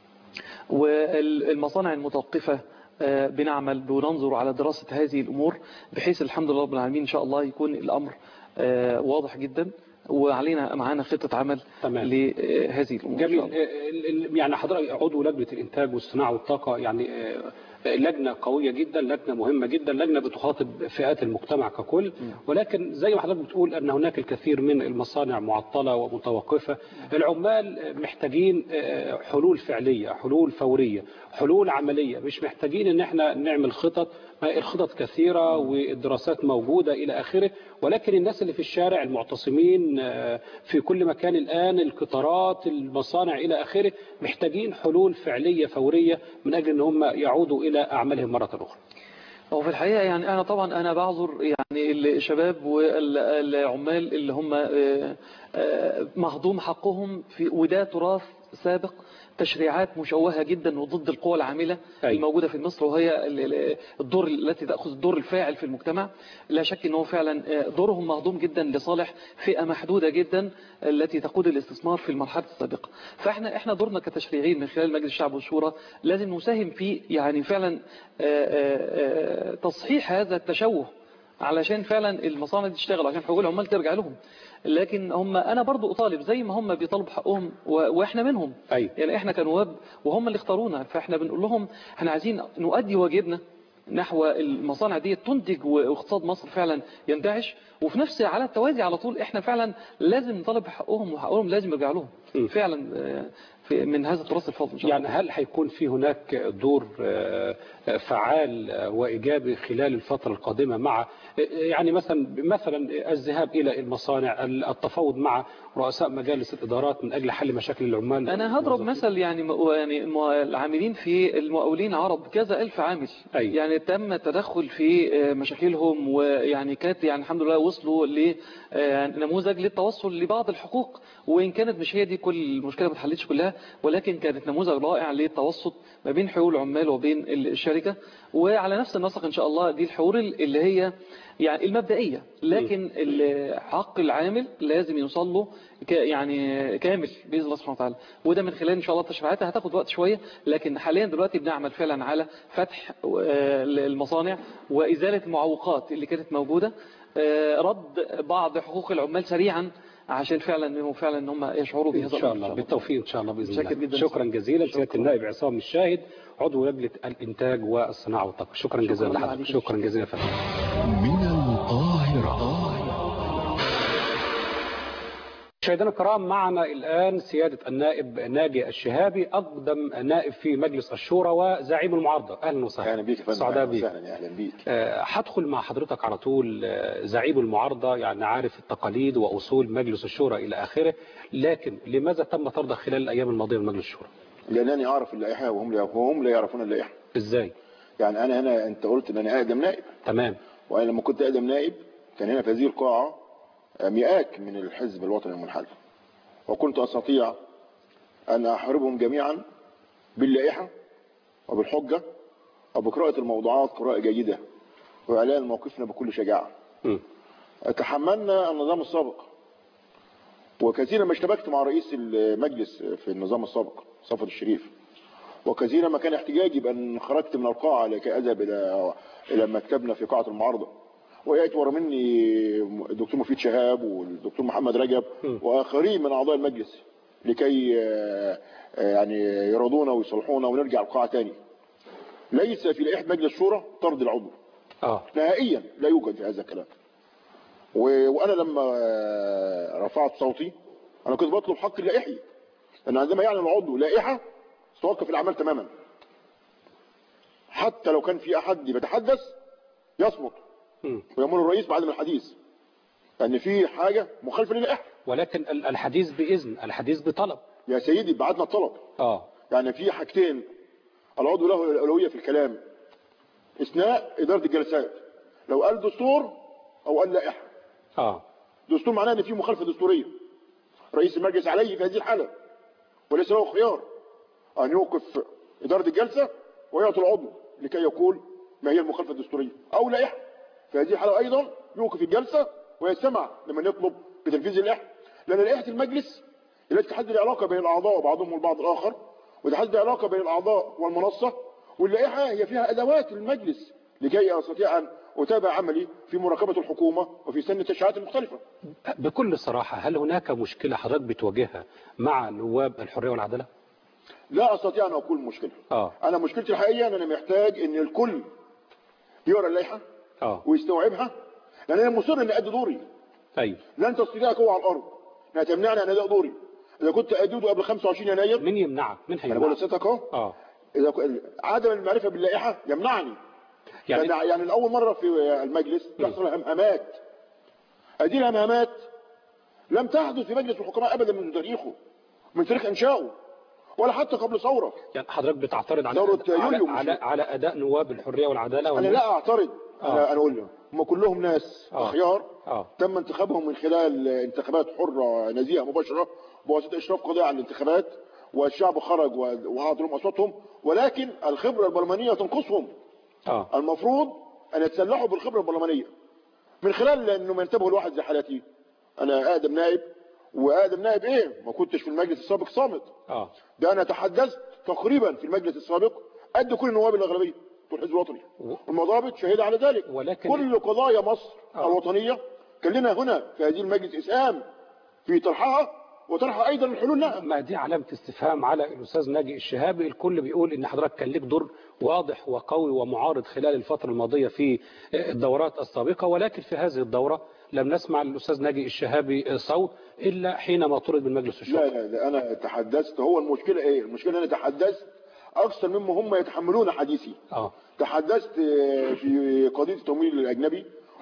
والمصانع المتوقفة آه، بنعمل بننظر على دراسة هذه الأمور بحيث الحمد لله رب العالمين إن شاء الله يكون الأمر آه، واضح جدا وعلينا معانا خطة عمل لهذه الأمور إن جميل شاء الله. آه، ال- ال- يعني حضرتك عضو لجنة الإنتاج والصناعة والطاقة يعني آه، لجنة قوية جدا لجنة مهمة جدا لجنة بتخاطب فئات المجتمع ككل ولكن زي ما حضرتك بتقول أن هناك الكثير من المصانع معطلة ومتوقفة العمال محتاجين آه، حلول فعلية حلول فورية حلول عملية مش محتاجين ان احنا نعمل خطط ما الخطط كثيرة والدراسات موجودة إلى آخره ولكن الناس اللي في الشارع المعتصمين آه، في كل مكان الآن القطارات المصانع إلى آخره محتاجين حلول فعلية فورية من أجل أن هم يعودوا إلى أعمالهم مرة أخرى هو في الحقيقة يعني أنا طبعا أنا بعذر يعني الشباب والعمال اللي هم آه، آه، مهضوم حقهم في وده تراث سابق تشريعات مشوهة جدا وضد القوى العاملة الموجودة في مصر وهي ال- ال- الدور التي تأخذ الدور الفاعل في المجتمع لا شك أنه فعلا آه، دورهم مهضوم جدا لصالح فئة محدودة جدا التي تقود الاستثمار في المرحلة السابقة فاحنا احنا دورنا كتشريعيين من خلال مجلس الشعب والشورى لازم نساهم في يعني فعلا آه، آه، آه، تصحيح هذا التشوه علشان فعلا المصانع دي تشتغل عشان حقوق العمال ترجع لهم لكن هم انا برضو اطالب زي ما هم بيطالبوا حقهم و- واحنا منهم أي. يعني احنا كنواب وهم اللي اختارونا فاحنا بنقول لهم احنا عايزين نؤدي واجبنا نحو المصانع دي تنتج واقتصاد مصر فعلا ينتعش وفي نفس على التوازي على طول احنا فعلا لازم نطالب بحقهم وحقهم لازم يرجع لهم فعلا آه، في من هذا التراث الفضل إن شاء الله. يعني هل هيكون في هناك دور آه، فعال آه، وإيجابي خلال الفترة القادمة مع آه، يعني مثلا مثلا الذهاب إلى المصانع التفاوض مع رؤساء مجالس الإدارات من أجل حل مشاكل العمال انا هضرب مثل يعني م- يعني م- العاملين في المقاولين عرب كذا الف عامل أي. يعني تم التدخل في آه، مشاكلهم ويعني كانت يعني الحمد لله وصلوا لنموذج للتوصل لبعض الحقوق وان كانت مش هي دي كل المشكله ما اتحلتش كلها ولكن كانت نموذج رائع للتوسط ما بين حقوق العمال وبين الشركه وعلى نفس النسق ان شاء الله دي الحقوق اللي هي يعني المبدئيه لكن ال- حق العامل لازم يوصل له ك- يعني كامل باذن الله سبحانه وتعالى وده من خلال ان شاء الله التشريعات هتاخد وقت شويه لكن حاليا دلوقتي بنعمل فعلا على فتح آه، المصانع وازاله المعوقات اللي كانت موجوده آه، رد بعض حقوق العمال سريعا عشان فعلا انهم فعلا ان هم يشعروا بهذا إن شاء الأمر الله بالتوفيق إن شاء الله بإذن متشكر الله جدا. شكرا جزيلا سيادة النائب عصام الشاهد عضو لجنة الإنتاج والصناعة والطاقة شكرا جزيلا لحضرتك شكرا جزيلا فندم من القاهرة مشاهدينا الكرام معنا الآن سيادة النائب ناجي الشهابي أقدم نائب في مجلس الشورى وزعيم المعارضة أهلا وسهلا أهلا بيك يا فندم سعداء أهلا بيك وسهلا اهلا بيك آه، هدخل مع حضرتك على طول آه، زعيم المعارضة يعني عارف التقاليد وأصول مجلس الشورى إلى آخره لكن لماذا تم طرده خلال الأيام الماضية من مجلس الشورى؟ لانني اعرف اللائحه وهم لا وهم لا يعرفون اللائحه ازاي يعني انا هنا انت قلت ان انا اقدم نائب تمام وانا لما كنت اقدم نائب كان هنا في هذه القاعه مئات من الحزب الوطني المنحل وكنت استطيع ان احاربهم جميعا باللائحه وبالحجه وبقراءه الموضوعات قراءه جيده واعلان موقفنا بكل شجاعه م. تحملنا النظام السابق وكثيرا ما اشتبكت مع رئيس المجلس في النظام السابق صفوت الشريف وكثيرا ما كان احتجاجي بان خرجت من القاعه لكي اذهب الى الى مكتبنا في قاعه المعارضه ويأتي ورا مني الدكتور مفيد شهاب والدكتور محمد رجب واخرين من اعضاء المجلس لكي آه، آه، يعني يرضونا ويصلحونا ونرجع القاعه تاني ليس في لائحه مجلس الشورى طرد العضو اه نهائيا لا يوجد في هذا الكلام و... وانا لما آه، رفعت صوتي انا كنت بطلب حق اللائحي لان عندما يعلن العضو لائحه توقف الاعمال تماما حتى لو كان في احد بيتحدث يصمت ويامر الرئيس بعدم الحديث لان في حاجه مخالفه للائحه ولكن ال- الحديث باذن الحديث بطلب يا سيدي بعتنا الطلب اه يعني في حاجتين العضو له الاولويه في الكلام اثناء اداره الجلسات لو قال دستور او قال لائحه اه دستور معناه ان في مخالفه دستوريه رئيس المجلس عليه في هذه الحاله وليس له خيار ان يوقف اداره الجلسه ويعطي العضو لكي يقول ما هي المخالفه الدستوريه او لائحه في هذه الحاله ايضا يوقف الجلسه ويستمع لمن يطلب بتنفيذ اللائحه لان لائحه المجلس التي تحدد العلاقه بين الاعضاء وبعضهم البعض الاخر وتحدد العلاقه بين الاعضاء والمنصه واللائحه هي فيها ادوات المجلس لكي استطيع ان اتابع عملي في مراقبه الحكومه وفي سن التشريعات المختلفه بكل صراحه هل هناك مشكله حضرتك بتواجهها مع نواب الحريه والعداله لا استطيع ان اقول مشكله اه انا مشكلتي الحقيقيه ان انا محتاج ان الكل يقرا اللائحه اه ويستوعبها لان انا مصر اني ادي دوري ايوه لن تستطيع قوه على الارض انها تمنعني ان اداء دوري اذا كنت اديده قبل 25 يناير مين يمنعك مين انا بقول هيمنعك لسيادتك اهو اه اذا ك- عدم المعرفه باللائحه يمنعني يعني- يعني يعني لاول مره في المجلس تحصل همهمات هذه الهمهمات لم تحدث في مجلس الحكماء ابدا من تاريخه من تاريخ انشائه ولا حتى قبل ثوره يعني حضرتك بتعترض على ثورة على, يوليو على, على اداء نواب الحريه والعداله انا ولا لا اعترض آه. انا انا اقول لهم هم كلهم ناس آه. اخيار اه تم انتخابهم من خلال انتخابات حرة نزيهة مباشرة بواسطة إشراف قضائي على الانتخابات والشعب خرج و- وأعطوا لهم أصواتهم ولكن الخبرة البرلمانية تنقصهم اه المفروض أن يتسلحوا بالخبرة البرلمانية من خلال أنهم ينتبهوا لواحد زي حالتي أنا أقدم نائب وأقدم نائب إيه ما كنتش في المجلس السابق صامت اه ده أنا تحدثت تقريبا في المجلس السابق قد كل النواب الأغلبية في الحزب الوطني والمضابط شهيدة على ذلك ولكن كل قضايا مصر الوطنية كان لنا هنا في هذه المجلس إسهام في طرحها وطرح أيضا الحلول لها ما دي علامة استفهام على الأستاذ ناجي الشهابي الكل بيقول إن حضرتك كان ليك دور واضح وقوي ومعارض خلال الفترة الماضية في الدورات السابقة ولكن في هذه الدورة لم نسمع للأستاذ ناجي الشهابي صوت إلا حينما طرد من مجلس الشورى لا لا لا أنا تحدثت هو المشكلة إيه المشكلة أنا تحدثت أكثر مما هم يتحملون حديثي اه تحدثت في قضية التمويل الأجنبي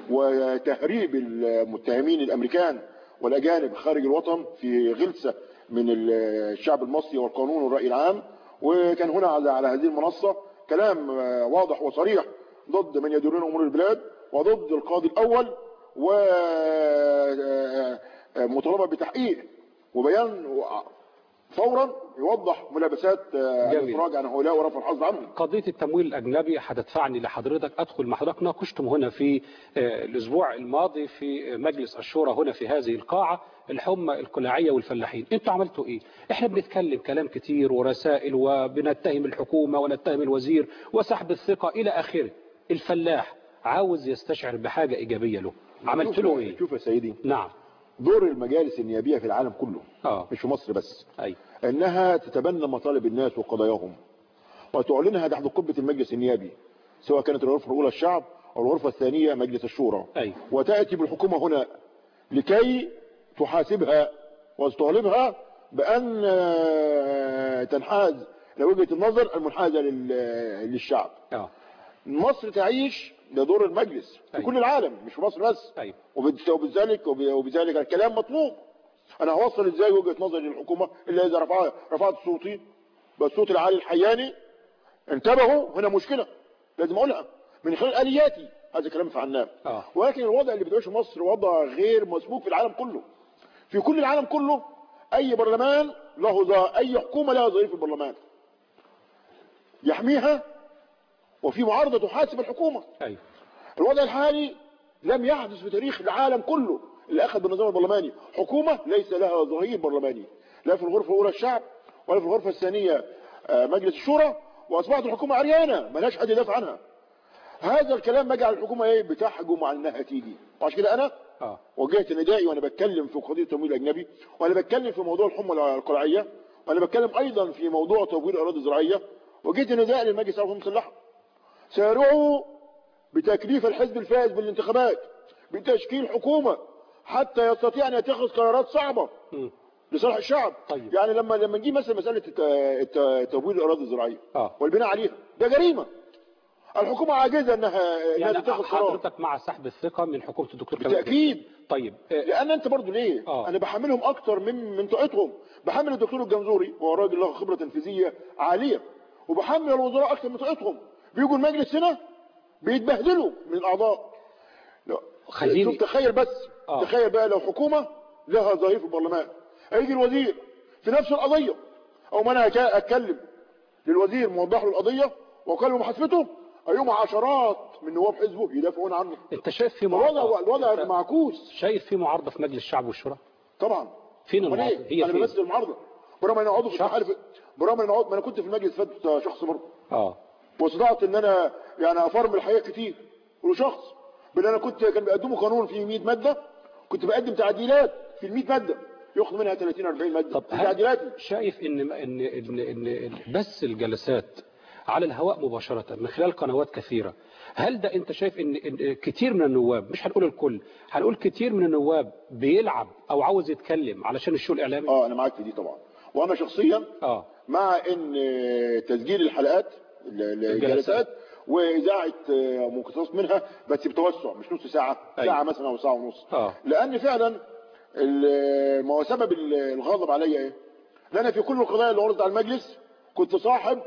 وتهريب المتهمين الأمريكان والأجانب خارج الوطن في غلسة من الشعب المصري والقانون والرأي العام وكان هنا على على هذه المنصة كلام واضح وصريح ضد من يديرون أمور البلاد وضد القاضي الأول ومطالبة بتحقيق وبيان فورا يوضح ملابسات الافراج عن هؤلاء ورفع الحظ عنهم قضية التمويل الأجنبي هتدفعني لحضرتك أدخل مع حضرتك ناقشتم هنا في آه، الأسبوع الماضي في مجلس الشورى هنا في هذه القاعة الحمى القلاعية والفلاحين انتوا عملتوا ايه احنا بنتكلم كلام كتير ورسائل وبنتهم الحكومة ونتهم الوزير وسحب الثقة إلى آخره الفلاح عاوز يستشعر بحاجة إيجابية له عملت له ايه شوف يا سيدي نعم دور المجالس النيابية في العالم كله اه مش في مصر بس أي. انها تتبنى مطالب الناس وقضاياهم وتعلنها تحت قبة المجلس النيابي سواء كانت الغرفة الأولى الشعب أو الغرفة الثانية مجلس الشورى أي. وتأتي بالحكومة هنا لكي تحاسبها وتطالبها بأن آه، تنحاز لوجهة النظر المنحازة لل- للشعب اه مصر تعيش ده دور المجلس في كل العالم مش في مصر بس أيوة. وبت- وبذلك وب- وبذلك الكلام مطلوب انا هوصل ازاي وجهه نظري للحكومه الا اذا رفعت رفعت صوتي بالصوت العالي الحياني انتبهوا هنا مشكلة لازم اقولها من خلال الياتي هذا كلام فعلناه آه. ولكن الوضع اللي بتعيشه مصر وضع غير مسبوق في العالم كله في كل العالم كله اي برلمان له ظا- اي حكومة لها ظهير في البرلمان يحميها وفي معارضة تحاسب الحكومة أيوه الوضع الحالي لم يحدث في تاريخ العالم كله اللي اخذ بالنظام البرلماني حكومة ليس لها ظهير برلماني لا في الغرفة الاولى الشعب ولا في الغرفة الثانية آه، مجلس الشورى واصبحت الحكومة عريانة ملهاش حد يدافع عنها هذا الكلام بجعل الحكومة ايه بتحجم على انها تيجي وعشان كده انا اه وجهت ندائي وانا بتكلم في قضيه التمويل الاجنبي وانا بتكلم في موضوع الحمى القرعيه وانا بتكلم ايضا في موضوع تمويل الاراضي الزراعيه وجهت نداء للمجلس العربي المسلحه سارعوا بتكليف الحزب الفائز بالانتخابات بتشكيل حكومه حتى يستطيع ان يتخذ قرارات صعبه لصالح الشعب طيب. يعني لما لما نجي مثلا مساله الت- الت- تمويل الاراضي الزراعيه اه والبناء عليها ده جريمه الحكومه عاجزه انها انها يعني تتخذ قرار حضرتك مع سحب الثقة من حكومة الدكتور كمال بالتاكيد طيب لان انت برضو ليه آه. انا بحملهم اكتر من من طاقتهم بحمل الدكتور الجنزوري وهو راجل له خبره تنفيذيه عاليه وبحمل الوزراء اكتر من طاقتهم بيجوا المجلس هنا بيتبهدلوا من الاعضاء لا خليني- شوف تخيل بس آه. تخيل بقى لو حكومه لها ظهير في البرلمان هيجي الوزير في نفس القضيه او ما انا هكا- اتكلم للوزير موضح له القضيه وقال له محاسبته هيقوم عشرات من نواب حزبه يدافعون عنه انت شايف في الوضع معارضة الوضع أنت معكوس شايف في معارضة في مجلس الشعب والشورى طبعا فين أمال المعارضة ايه هي انا فين بمثل المعارضه برغم ان عضو في التحالف برغم ان عضو ما انا كنت في المجلس فات شخص برضه اه واستطعت ان انا يعني افرمل الحياه كتير ولشخص بان انا كنت كان بيقدموا قانون فيه 100 ماده كنت بقدم تعديلات في ال 100 ماده ياخد منها 30 40 ماده طب في تعديلاتي شايف ان ان ان ان بس الجلسات على الهواء مباشرة من خلال قنوات كثيرة هل ده انت شايف ان, إن كتير من النواب مش هنقول الكل هنقول كتير من النواب بيلعب او عاوز يتكلم علشان الشو الاعلامي اه انا معاك في دي طبعا وانا شخصيا اه مع ان تسجيل الحلقات ال- الجلسات واذاعه مقتطفات منها بس بتوسع مش نص ساعه أيوة. ساعه مثلا او ساعه ونص اه لان فعلا ال- ما هو سبب ال- الغضب عليا ايه ان انا في كل القضايا اللي عرضت على المجلس كنت صاحب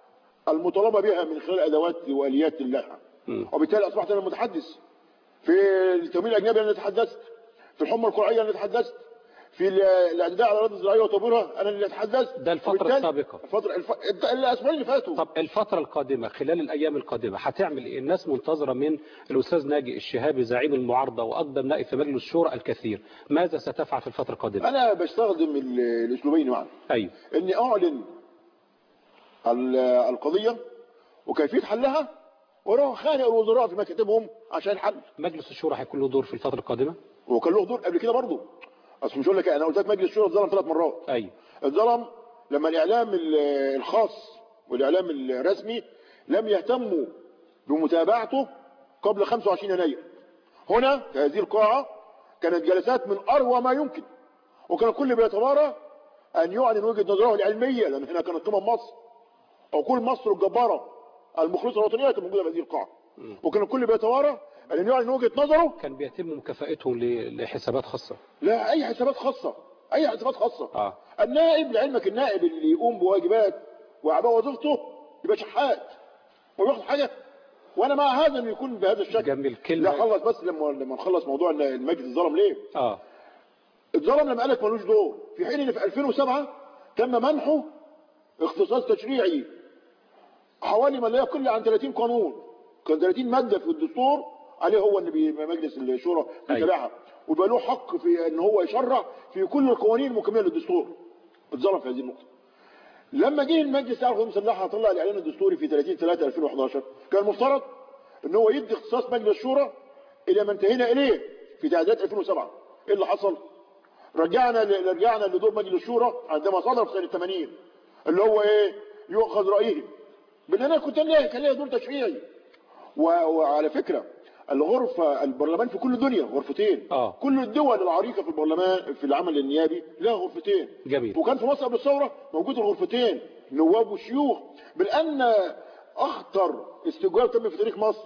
المطالبه بها من خلال ادوات واليات اللائحه وبالتالي اصبحت انا المتحدث في التمويل الاجنبي انا تحدثت في الحمى القرعيه انا تحدثت في ال- الاعتداء على الاراضي الزراعيه وتطويرها انا اللي تحدثت ده الفترة وبالتالي- السابقة الفتره الف... الاسبوعين اللي فاتوا طب الفترة القادمة خلال الأيام القادمة هتعمل إيه؟ الناس منتظرة من الأستاذ ناجي الشهابي زعيم المعارضة وأقدم نائب في مجلس الشورى الكثير ماذا ستفعل في الفترة القادمة؟ انا بستخدم ال- الاسلوبين معا أيوه اني اعلن ال- القضيه وكيفيه حلها واروح خانق الوزراء في مكاتبهم عشان الحل مجلس الشورى هيكون له دور في الفترة القادمة؟ وكان له دور قبل كده برضه اصل مش هقول لك انا قلت لك مجلس الشورى اتظلم ثلاث مرات أيوه اتظلم لما الاعلام ال- الخاص والاعلام الرسمي لم يهتموا بمتابعته قبل 25 يناير هنا في هذه القاعه كانت جلسات من اروع ما يمكن وكان الكل بيتوارى ان يعلن وجهه نظره العلميه لان هنا كانت قمم مصر عقول مصر الجباره المخلصه الوطنيه كانت موجوده في هذه القاعه وكان الكل بيتوارى ان يعلن وجهه نظره كان بيتم مكافأتهم ل- لحسابات خاصة لا اي حسابات خاصه اي حسابات خاصه آه. النائب لعلمك النائب اللي يقوم بواجبات واعباء وظيفته يبقى شحات وياخد حاجه وانا مع هذا انه يكون بهذا الشكل جميل كلمة لا خلص بس لما لما نخلص موضوع إن المجلس اتظلم ليه اه اتظلم لما قالك ملوش دور في حين ان في 2007 تم منحه اختصاص تشريعي حوالي ما لا يقل عن 30 قانون كان 30 ماده في الدستور عليه هو اللي بي- مجلس الشورى بيتابعها ويبقى له حق في ان هو يشرع في كل القوانين المكمله للدستور اتظلم في هذه النقطه لما جه المجلس العربي المسلحه طلع الاعلان الدستوري في 30 3 2011 كان المفترض ان هو يدي اختصاص مجلس الشورى الى ما انتهينا اليه في تعديلات 2007 ايه اللي حصل رجعنا ل- رجعنا لدور مجلس الشورى عندما صدر في سنه 80 اللي هو ايه يؤخذ رايه بان انا كنت ليا كان ليا دور تشريعي و- وعلى فكره الغرفه البرلمان في كل الدنيا غرفتين آه. كل الدول العريقه في البرلمان في العمل النيابي لها غرفتين جميل وكان في مصر قبل الثوره موجود الغرفتين نواب وشيوخ بل ان اخطر استجواب تم في تاريخ مصر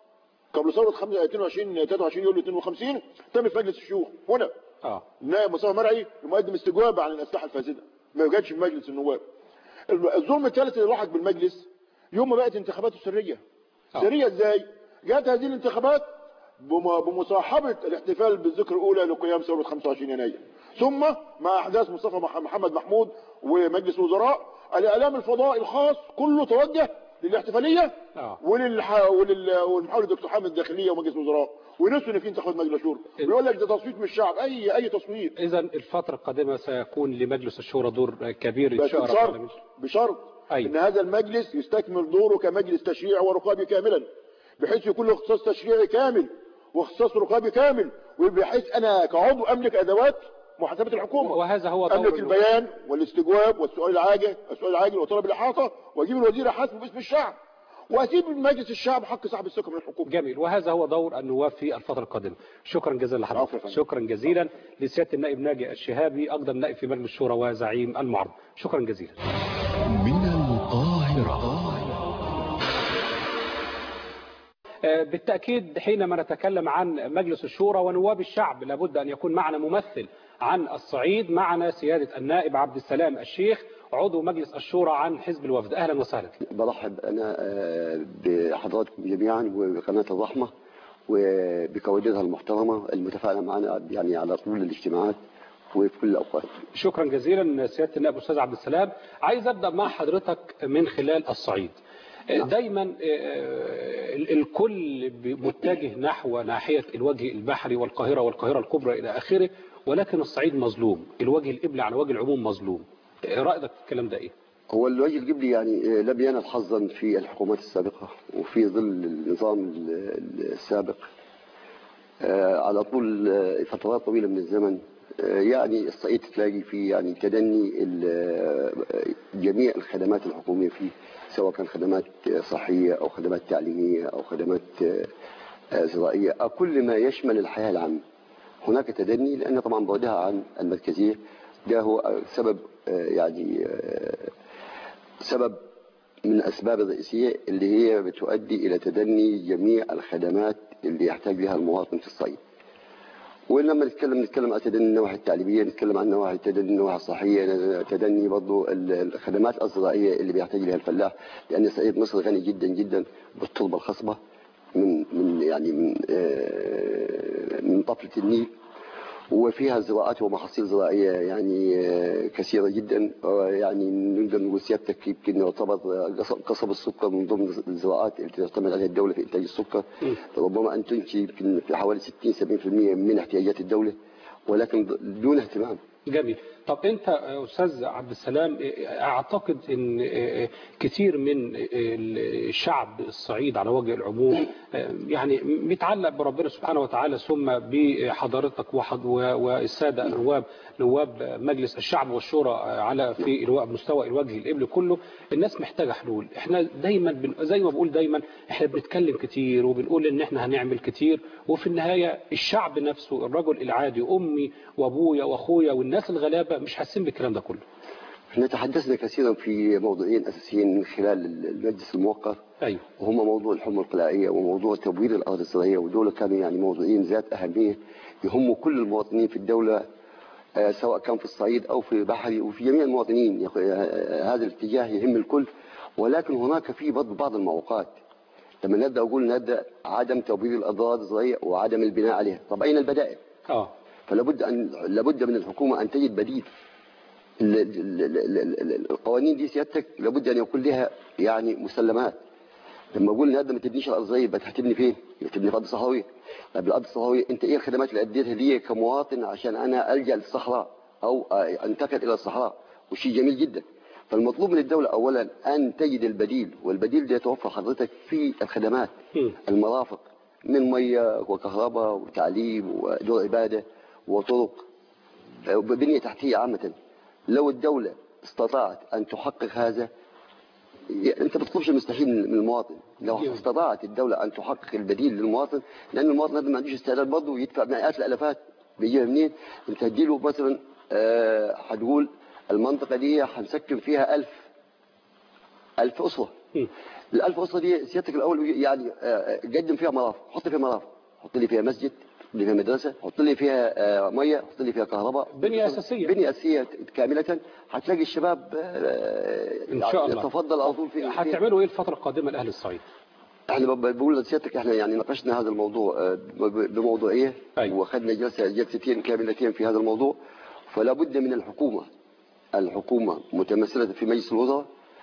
قبل ثوره 5 22 23 يوليو 52 تم في مجلس الشيوخ هنا اه النائب مصطفى مرعي المقدم استجواب عن الاسلحه الفاسده ما كانش في مجلس النواب الظلم الثالث اللي لاحق بالمجلس يوم ما بقت انتخاباته سريه آه. سريه ازاي جاءت هذه الانتخابات بم- بمصاحبه الاحتفال بالذكرى الاولى لقيام ثوره 25 يناير ثم مع احداث مصطفى مح- محمد محمود ومجلس الوزراء الاعلام الفضائي الخاص كله توجه للاحتفاليه آه. وللح... ولل... والمحاور الدكتور حامد الداخليه ومجلس الوزراء ونسوا ان في انتخابات مجلس شورى ويقول لك ده تصويت من الشعب اي اي تصويت إذا الفترة القادمة سيكون لمجلس الشورى دور كبير إن بس شاء بشرط الله بشرط ان هذا المجلس يستكمل دوره كمجلس تشريع ورقابي كاملا بحيث يكون له اختصاص تشريعي كامل واختصاص رقابي كامل وبحيث انا كعضو املك ادوات محاسبه الحكومه وهذا هو دور املك الو- البيان والاستجواب والسؤال العاجل السؤال العاجل وطلب الاحاطه واجيب الوزير احاسبه باسم الشعب واسيب مجلس الشعب حق صاحب الثقه من الحكومه جميل وهذا هو دور النواب في الفترة القادمة شكرا جزيلا لحضرتك شكرا جزيلا لسيادة النائب ناجي الشهابي أقدم نائب في مجلس الشورى وزعيم المعارضة شكرا جزيلا من القاهرة آه، بالتأكيد حينما نتكلم عن مجلس الشورى ونواب الشعب لابد أن يكون معنا ممثل عن الصعيد معنا سيادة النائب عبد السلام الشيخ عضو مجلس الشورى عن حزب الوفد أهلا وسهلا برحب أنا آه، بحضراتكم جميعا وبقناة الرحمة وبكوادرها المحترمة المتفاعلة معنا يعني على طول الاجتماعات وفي كل الأوقات شكرا جزيلا سيادة النائب أستاذ عبد السلام عايز أبدأ مع حضرتك من خلال الصعيد دايما آه، ال- الكل ب- متجه نحو ناحية الوجه البحري والقاهرة والقاهرة الكبرى إلى آخره ولكن الصعيد مظلوم الوجه القبلي على وجه العموم مظلوم آه، رأيك في الكلام ده إيه؟ هو الوجه القبلي يعني آه، لم ينل حظا في الحكومات السابقة وفي ظل النظام ال- ال- السابق آه، على طول آه، فترات طويلة من الزمن آه، يعني الصعيد تلاقي فيه يعني تدني ال- آه، جميع الخدمات الحكومية فيه سواء كان خدمات آه، صحية أو خدمات تعليمية أو خدمات آه، آه، زراعية أو كل ما يشمل الحياة العامة هناك تدني لأن طبعا بعدها عن المركزية ده هو سبب آه، يعني آه، سبب من الأسباب الرئيسية اللي هي بتؤدي إلى تدني جميع الخدمات اللي يحتاج لها المواطن في الصعيد ولما نتكلم نتكلم عن تدني النواحي التعليمية نتكلم عن نواحي تدني النواحي الصحية تدني برضو ال- الخدمات الزراعية اللي بيحتاج لها الفلاح لأن صعيد مصر غني جدا جدا بالتربة الخصبة من من يعني من آه، من طفلة النيل وفيها زراعات ومحاصيل زراعية يعني آه، كثيرة جدا آه، يعني نقدر نقول سيادتك يمكن يعتبر آه، قصب- قصب السكر من ضمن الزراعات اللي تعتمد عليها الدولة في إنتاج السكر ربما أن تنتج يمكن في حوالي 60 70% من احتياجات الدولة ولكن دون اهتمام جميل طب انت آه، استاذ عبد السلام آه، اعتقد ان آه، آه، كتير من آه، الشعب الصعيد على وجه العموم آه، يعني متعلق بربنا سبحانه وتعالى ثم بحضرتك وحض- و- والساده النواب نواب مجلس الشعب والشورى آه، على في الو- مستوى الوجه القبلي كله الناس محتاجه حلول احنا دايما بن زي ما بقول دايما احنا بنتكلم كتير وبنقول ان احنا هنعمل كتير وفي النهايه الشعب نفسه الرجل العادي امي وابويا واخويا والناس الغلابه مش حاسين بالكلام ده كله احنا تحدثنا كثيرا في موضوعين أساسيين من خلال المجلس الموقر ايوه وهما موضوع الحمى القلاعية وموضوع تبوير الأرض الزراعية ودول كانوا يعني موضوعين ذات أهمية يهموا كل المواطنين في الدولة آه، سواء كان في الصعيد أو في بحري وفي جميع المواطنين يخ- آه، هذا الاتجاه يهم الكل ولكن هناك في برضه بعض المعوقات لما نبدأ أقول نبدأ عدم تبوير الأرض الزراعية وعدم البناء عليها طب أين البدائل؟ اه فلابد أن لابد من الحكومة أن تجد بديل ال- ال- ال- ال- ال- القوانين دي سيادتك لابد أن يكون لها يعني مسلمات لما اقول ان ما تبنيش الارض زي يبقى هتبني فين؟ يبقى تبني في ارض صحراويه. طب الارض الصحراويه انت ايه الخدمات اللي اديتها لي كمواطن عشان انا الجا للصحراء او آه، انتقل الى الصحراء وشيء جميل جدا. فالمطلوب من الدوله اولا ان تجد البديل والبديل ده يتوفر حضرتك في الخدمات المرافق من ميه وكهرباء وتعليم ودور عباده وطرق آه، وبنيه تحتيه عامه. لو الدوله استطاعت ان تحقق هذا انت بتطلبش المستحيل من من المواطن لو استطاعت الدولة ان تحقق البديل للمواطن لان المواطن هذا ما عندوش استعداد برضه يدفع مئات الالافات بيجيها منين انت هتديله مثلا آه، هتقول المنطقة دي هنسكن فيها ألف ألف أسرة الألف أسرة دي سيادتك الأول يعني آه، قدم فيها مرافق حط فيها مرافق حط لي فيها مسجد لي فيها مدرسه حط لي فيها آه، ميه حط لي فيها كهرباء بنية أساسية. بنيه اساسيه كامله هتلاقي الشباب آه، إن شاء الله. يتفضل على طول في في- هتعملوا ايه الفترة القادمة لأهل الصعيد احنا ب- بقول لسيادتك احنا يعني ناقشنا هذا الموضوع آه، ب- بموضوعيه واخذنا جلسه جلستين كاملتين في هذا الموضوع فلا بد من الحكومه الحكومه متمثله في مجلس الوزراء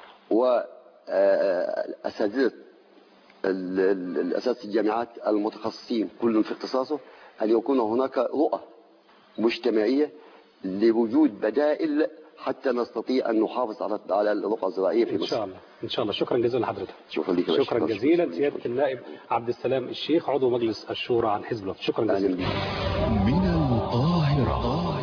واساتذه الاساتذه الجامعات المتخصصين كل في اختصاصه ان يكون هناك رؤى مجتمعيه لوجود بدائل حتى نستطيع ان نحافظ على على الرقعه الزراعيه في إن مصر شاء الله إن شاء الله شكرا جزيلا لحضرتك شكرا لك يا باشا. شكرا جزيلا سيادة النائب عبد السلام الشيخ عضو مجلس الشورى عن حزب الله شكرا جزيلا من القاهرة